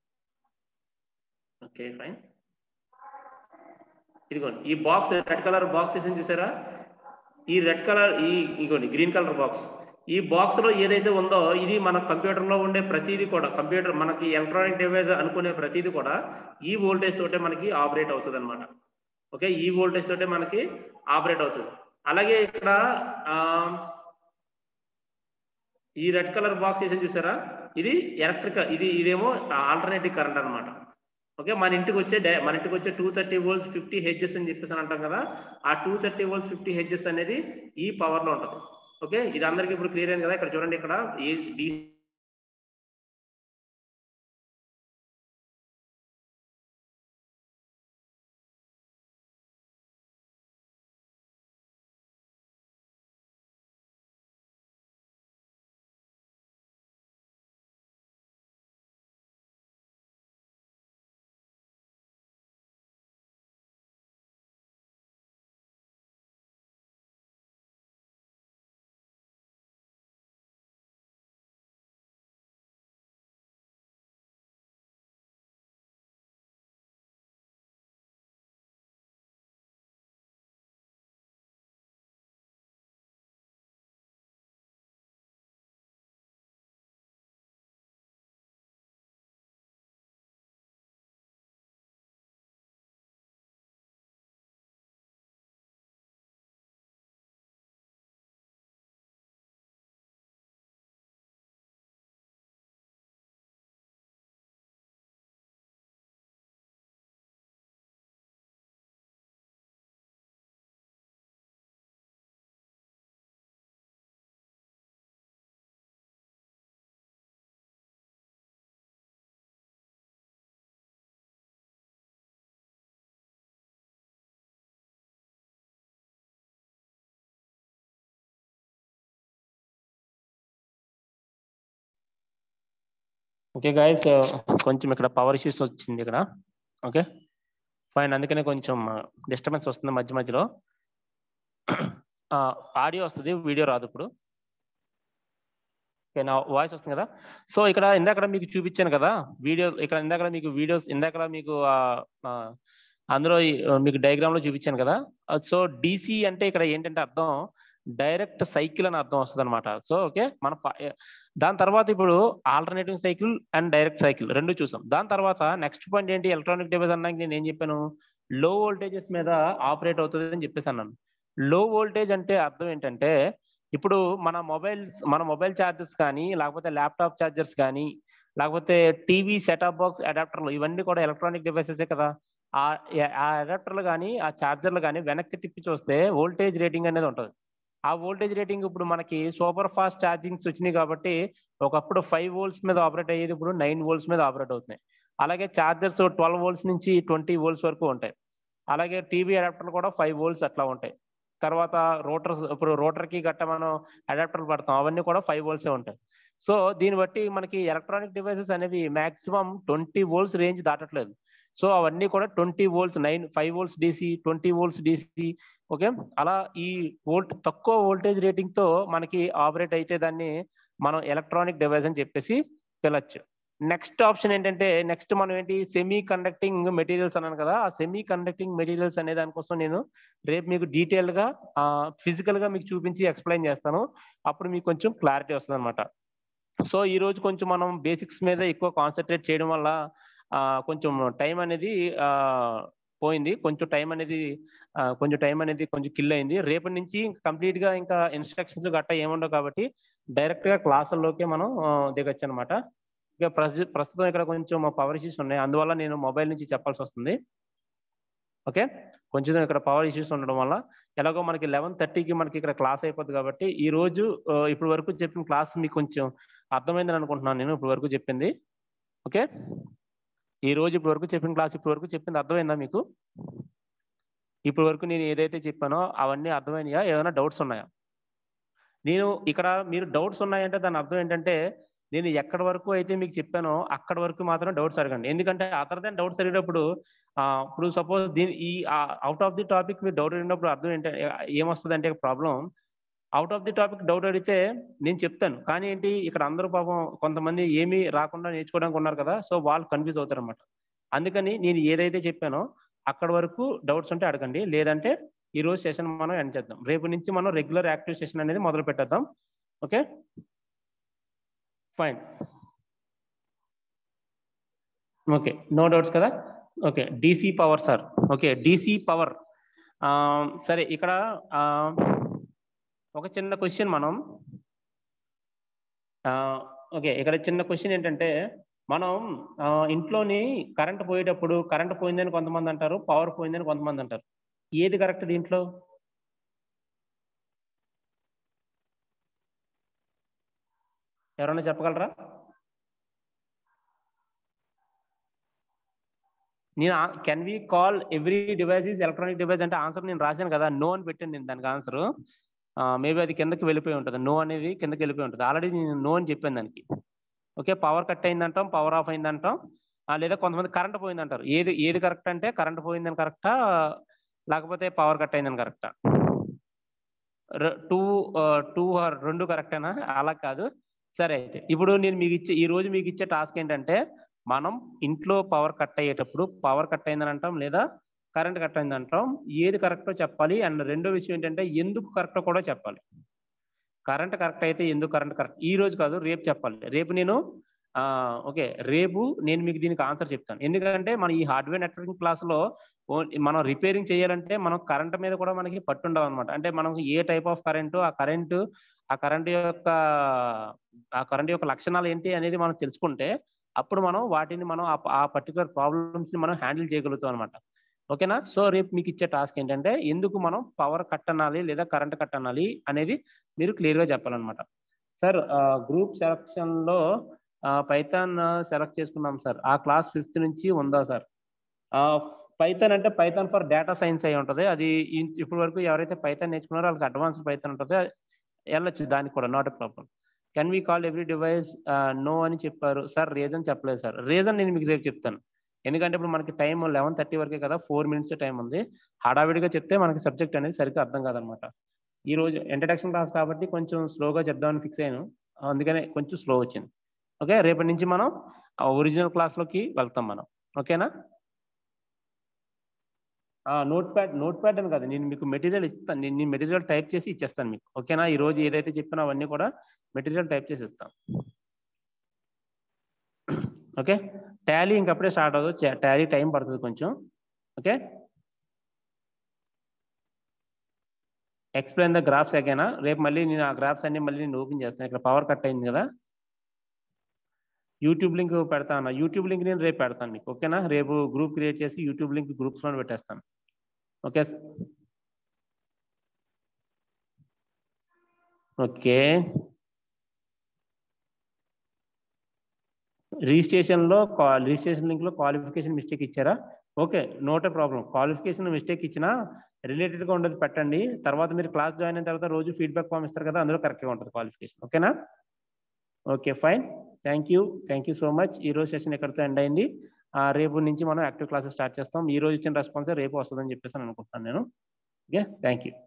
ఓకే ఫైన్ ఇదిగోండి ఈ బాక్స్ రెడ్ కలర్ బాక్స్ వేసింది చూసారా ఈ రెడ్ కలర్ ఈ ఇదిగోండి గ్రీన్ కలర్ బాక్స్ ఈ బాక్స్ లో ఏదైతే ఉందో ఇది మన కంప్యూటర్ లో ఉండే ప్రతిదీ కూడా కంప్యూటర్ మనకి ఎలక్ట్రానిక్ డివైస్ అనుకునే ప్రతిదీ కూడా ఈ వోల్టేజ్ తోటే మనకి ఆపరేట్ అవుతుంది అనమాట ఓకే ఈ వోల్టేజ్ తోటే మనకి ఆపరేట్ అవుతుంది అలాగే ఇక్కడ ఈ రెడ్ కలర్ బాక్స్ వేసి చూసారా ఇది ఎలక్ట్రికల్ ఇది ఇదేమో ఆల్టర్నేటివ్ కరెంట్ అనమాట ఓకే మన ఇంటికి వచ్చే మన ఇంటికి వచ్చే two thirty volts fifty HS అని చెప్పేసి అంటాం కదా ఆ two thirty volts fifty HS అనేది ఈ పవర్ లో ఉంటుంది ఓకే ఇది అందరికి ఇప్పుడు క్లియర్ అయింది కదా ఇక్కడ చూడండి ఇక్కడ ఏ ఓకే గాయస్ కొంచెం ఇక్కడ పవర్ ఇష్యూస్ వచ్చింది ఇక్కడ ఓకే ఫైన్ అందుకనే కొంచెం డిస్టర్బెన్స్ వస్తుంది మధ్య మధ్యలో ఆడియో వస్తుంది వీడియో రాదు ఇప్పుడు ఓకే నా వాయిస్ వస్తుంది కదా సో ఇక్కడ ఇందాక మీకు చూపించాను కదా వీడియో ఇక్కడ ఇందాక మీకు వీడియోస్ ఇందాక మీకు అందులో మీకు డయాగ్రామ్ లో చూపించాను కదా సో డిసి అంటే ఇక్కడ ఏంటంటే అర్థం డైరెక్ట్ సైకిల్ అని అర్థం వస్తుంది అనమాట సో ఓకే మన దాని తర్వాత ఇప్పుడు alternative cycle and direct cycle రెండు చూసాం దాని తర్వాత నెక్స్ట్ పాయింట్ ఏంటి ఎలక్ట్రానిక్ డివైస్ అన్నాక నేను ఏం చెప్పాను లో వోల్టేజెస్ మీద ఆపరేట్ అవుతుంది అని చెప్పేసి అన్నాను లో వోల్టేజ్ అంటే అర్థం ఏంటంటే ఇప్పుడు మన మొబైల్ మన మొబైల్ ఛార్జర్స్ కానీ లేకపోతే ల్యాప్టాప్ ఛార్జర్స్ కానీ లేకపోతే టీవీ సెటప్ బాక్స్ అడాప్టర్లు ఇవన్నీ కూడా ఎలక్ట్రానిక్ డివైసెసే కదా ఆ అడాప్టర్లు కానీ ఆ ఛార్జర్లు కానీ వెనక్కి తిప్పి చూస్తే వోల్టేజ్ రేటింగ్ అనేది ఉంటుంది ఆ వోల్టేజ్ రేటింగ్ ఇప్పుడు మనకి సూపర్ ఫాస్ట్ ఛార్జింగ్స్ వచ్చినాయి కాబట్టి ఒకప్పుడు ఫైవ్ వోల్ట్స్ మీద ఆపరేట్ అయ్యేది ఇప్పుడు నైన్ వోల్ట్స్ మీద ఆపరేట్ అవుతున్నాయి అలాగే ఛార్జర్స్ ట్వెల్వ్ వోల్ట్స్ నుంచి ట్వంటీ వోల్ట్స్ వరకు ఉంటాయి అలాగే టీవీ అడాప్టర్లు కూడా ఫైవ్ వోల్ట్స్ అట్లా ఉంటాయి తర్వాత రోటర్స్ ఇప్పుడు రోటర్కి గట్ట మనం అడాప్టర్లు పడతాం అవన్నీ కూడా ఫైవ్ వోల్ట్సే ఉంటాయి సో దీన్ని బట్టి మనకి ఎలక్ట్రానిక్ డివైసెస్ అనేవి మాక్సిమం ట్వంటీ వోల్ట్స్ రేంజ్ దాటట్లేదు సో అవన్నీ కూడా twenty volts nine five volts DC twenty volts DC okay అలా ఈ వోల్ట్ తక్కువ వోల్టేజ్ రేటింగ్ తో మనకి ఆపరేట్ అయితే దాన్ని మనం ఎలక్ట్రానిక్ డివైస్ అని చెప్పేసి పిలవచ్చు నెక్స్ట్ ఆప్షన్ ఏంటంటే నెక్స్ట్ మనం ఏంటి సెమీ కండక్టింగ్ మెటీరియల్స్ అన్నాను కదా ఆ సెమీ కండక్టింగ్ మెటీరియల్స్ అనే దానికోసం నేను రేపు మీకు డీటెయిల్ గా ఫిజికల్ గా మీకు చూపించి ఎక్స్ప్లెయిన్ చేస్తాను అప్పుడు మీకు కొంచెం క్లారిటీ వస్తుంది అనమాట సో ఈ రోజు కొంచెం మనం బేసిక్స్ మీద ఎక్కువ కాన్సన్ట్రేట్ చేయడం వల్ల కొంచెం టైం అనేది పోయింది కొంచెం టైం అనేది కొంచెం టైం అనేది కొంచెం కిల్ అయింది రేపటి నుంచి కంప్లీట్ గా ఇంకా ఇన్స్ట్రక్షన్స్ గట్టా ఏముండవు కాబట్టి డైరెక్ట్ గా క్లాసుల్లోకే మనం దిగొచ్చు అనమాట ఇక ప్రస్తుతం ఇక్కడ కొంచెం పవర్ ఇష్యూస్ ఉన్నాయి అందువల్ల నేను మొబైల్ నుంచి చెప్పాల్సి వస్తుంది ఓకే కొంచెం ఇక్కడ పవర్ ఇష్యూస్ ఉండడం వల్ల ఎలాగో మనకి లెవెన్ థర్టీకి మనకి ఇక్కడ క్లాస్ అయిపోద్ది కాబట్టి ఈ రోజు ఇప్పటి వరకు చెప్పిన క్లాస్ మీకు కొంచెం అర్థమైందని అనుకుంటున్నాను నేను ఇప్పటి వరకు చెప్పింది ఓకే ఈ రోజు ఇప్పటి వరకు చెప్పిన క్లాస్ ఇప్పటి వరకు చెప్పింది అర్థమైందా మీకు ఇప్పటి వరకు నేను ఏదైతే చెప్పానో అవన్నీ అర్థమైనాయా ఏమైనా డౌట్స్ ఉన్నాయా నేను ఇక్కడ మీరు డౌట్స్ ఉన్నాయంటే దాని అర్థం ఏంటంటే నేను ఎక్కడి వరకు అయితే మీకు చెప్పానో అక్కడ వరకు మాత్రం డౌట్స్ అడగండి ఎందుకంటే అదర్ దాన్ డౌట్స్ అడిగేటప్పుడు ఇప్పుడు సపోజ్ దీని ఈ అవుట్ ఆఫ్ ది టాపిక్ మీరు డౌట్ అడిగినప్పుడు అర్థం ఏంటంటే ఏమొస్తుంది అంటే problem out of the topic doubt అడిగితే నేను చెప్తాను కానీ ఏంటి ఇక్కడ అందరూ పాపం కొంతమంది ఏమీ రాకుండా నేర్చుకోవడానికి ఉన్నారు కదా సో వాళ్ళు కన్ఫ్యూజ్ అవుతారు అనమాట అందుకని నేను ఏదైతే చెప్పానో అక్కడ వరకు డౌట్స్ ఉంటే అడగండి లేదంటే ఈ రోజు సెషన్ మనం ఎండ్ చేద్దాం రేపు నుంచి మనం రెగ్యులర్ యాక్టివ్ సెషన్ అనేది మొదలు పెట్టేద్దాం okay fine okay no doubts కదా okay DC power sir okay DC power సరే ఇక్కడ ఒక చిన్న క్వశ్చన్ మనం ఓకే ఇక్కడ చిన్న క్వశ్చన్ ఏంటంటే మనం ఇంట్లోని కరెంట్ పోయేటప్పుడు కరెంట్ పోయిందని కొంతమంది అంటారు పవర్ పోయిందని కొంతమంది అంటారు ఏది కరెక్ట్ దీంట్లో ఎవరైనా చెప్పగలరా నేను can we call every device is electronic device అంటే ఆన్సర్ నేను రాశాను కదా నో అని పెట్టాను నేను దానికి ఆన్సర్ మేబీ అది కిందకి వెళ్ళిపోయి ఉంటుంది నో అనేది కిందకి వెళ్ళిపోయి ఉంటుంది ఆల్రెడీ నేను నో అని చెప్పాను దానికి ఓకే పవర్ కట్ అయిందంటాం పవర్ ఆఫ్ అయిందంటాం లేదా కొంతమంది కరెంట్ పోయిందంటారు ఏది ఏది కరెక్ట్ అంటే కరెంట్ పోయిందని కరెక్టా లేకపోతే పవర్ కట్ అయిందని కరెక్టా టూ టూ రెండు కరెక్టేనా అలా కాదు సరే అయితే ఇప్పుడు నేను మీకు ఇచ్చే ఈ రోజు మీకు ఇచ్చే టాస్క్ ఏంటంటే మనం ఇంట్లో పవర్ కట్ అయ్యేటప్పుడు పవర్ కట్ అయిందని అంటాం లేదా కరెంట్ కట్ అయింది అంటాం ఏది కరెక్టో చెప్పాలి అండ్ రెండో విషయం ఏంటంటే ఎందుకు కరెక్టో కూడా చెప్పాలి కరెంట్ కరెక్ట్ అయితే ఎందుకు కరెంట్ కరెక్ట్ ఈ రోజు కాదు రేపు చెప్పాలి రేపు నేను ఓకే రేపు నేను మీకు దీనికి ఆన్సర్ చెప్తాను ఎందుకంటే మన ఈ హార్డ్వేర్ నెట్వర్కింగ్ క్లాస్లో మనం రిపేరింగ్ చేయాలంటే మనం కరెంట్ మీద కూడా మనకి పట్టుండవు అనమాట అంటే మనం ఏ టైప్ ఆఫ్ కరెంటు ఆ కరెంటు ఆ కరెంట్ యొక్క ఆ కరెంట్ యొక్క లక్షణాలు ఏంటి అనేది మనం తెలుసుకుంటే అప్పుడు మనం వాటిని మనం ఆ పర్టికులర్ ప్రాబ్లమ్స్ ని మనం హ్యాండిల్ చేయగలుగుతాం అనమాట ఓకేనా సో రేపు మీకు ఇచ్చే టాస్క్ ఏంటంటే ఎందుకు మనం పవర్ కట్ అనాలి లేదా కరెంట్ కట్ అనాలి అనేది మీరు క్లియర్ గా చెప్పాలన్నమాట సార్ గ్రూప్ సెలక్షన్ లో పైథాన్ సెలెక్ట్ చేసుకున్నాం సార్ ఆ క్లాస్ ఫిఫ్త్ నుంచి ఉందా సార్ పైథాన్ అంటే పైథాన్ ఫర్ డేటా సైన్స్ అయి ఉంటుంది అది ఇప్పటి వరకు ఎవరైతే పైథాన్ నేర్చుకున్నారో వాళ్ళకి అడ్వాన్స్ పైథాన్ ఉంటుంది వెళ్ళొచ్చు దానికి కూడా not a problem can we call every device no అని చెప్పారు సార్ రీజన్ చెప్పలేదు సార్ రీజన్ నేను మీకు రేపు చెప్తాను ఎందుకంటే ఇప్పుడు మనకి టైం లెవెన్ థర్టీ వరకే కదా ఫోర్ మినిట్స్ టైం ఉంది హడావిడిగా చెప్తే మనకి సబ్జెక్ట్ అనేది సరిగ్గా అర్థం కాదనమాట ఈ రోజు ఇంట్రడక్షన్ క్లాస్ కాబట్టి కొంచెం స్లోగా చెప్దామని ఫిక్స్ అయ్యాను అందుకనే కొంచెం స్లో వచ్చింది ఓకే రేపటి నుంచి మనం ఒరిజినల్ క్లాస్లోకి వెళ్తాం మనం ఓకేనా నోట్ ప్యాడ్ నోట్ ప్యాడ్ అని కాదు నేను మీకు మెటీరియల్ ఇస్తాను నేను నేను మెటీరియల్ టైప్ చేసి ఇచ్చేస్తాను మీకు ఓకేనా ఈ రోజు ఏదైతే చెప్పినా అవన్నీ కూడా మెటీరియల్ టైప్ చేసి ఇస్తాను ఓకే టాలీ ఇంకప్పుడే స్టార్ట్ అవ్వదు టాలీ టైం పడుతుంది కొంచెం ఓకే ఎక్స్ప్లెయిన్ ద గ్రాఫ్స్ అగైనా రేపు మళ్ళీ నేను ఆ గ్రాఫ్స్ అన్ని మళ్ళీ నేను ఓపెన్ చేస్తాను ఇక్కడ పవర్ కట్ అయింది కదా యూట్యూబ్ లింక్ పెడతాను యూట్యూబ్ లింక్ నేను రేపు పెడతాను మీకు ఓకేనా రేపు గ్రూప్ క్రియేట్ చేసి యూట్యూబ్ లింక్ గ్రూప్స్లో పెట్టేస్తాను ఓకే ఓకే రిజిస్ట్రేషన్లో రిజిస్ట్రేషన్ లింక్లో క్వాలిఫికేషన్ మిస్టేక్ ఇచ్చారా okay not a problem qualification mistake ఇచ్చినా రిలేటెడ్గా ఉండదు పెట్టండి తర్వాత మీరు క్లాస్ జాయిన్ అయిన తర్వాత రోజు ఫీడ్బ్యాక్ ఫామ్ ఇస్తారు కదా అందులో కరెక్ట్గా ఉంటుంది క్వాలిఫికేషన్ ఓకేనా okay fine thank you thank you so much ఈ రోజు సెషన్ ఎక్కడితో ఎండ్ అయింది రేపు నుంచి మనం యాక్టివ్ క్లాసెస్ స్టార్ట్ చేస్తాం ఈ రోజు ఇచ్చిన రెస్పాన్స్ రేపు వస్తుందని చెప్పేసి అనుకుంటున్నాను నేను ఓకే థ్యాంక్ యూ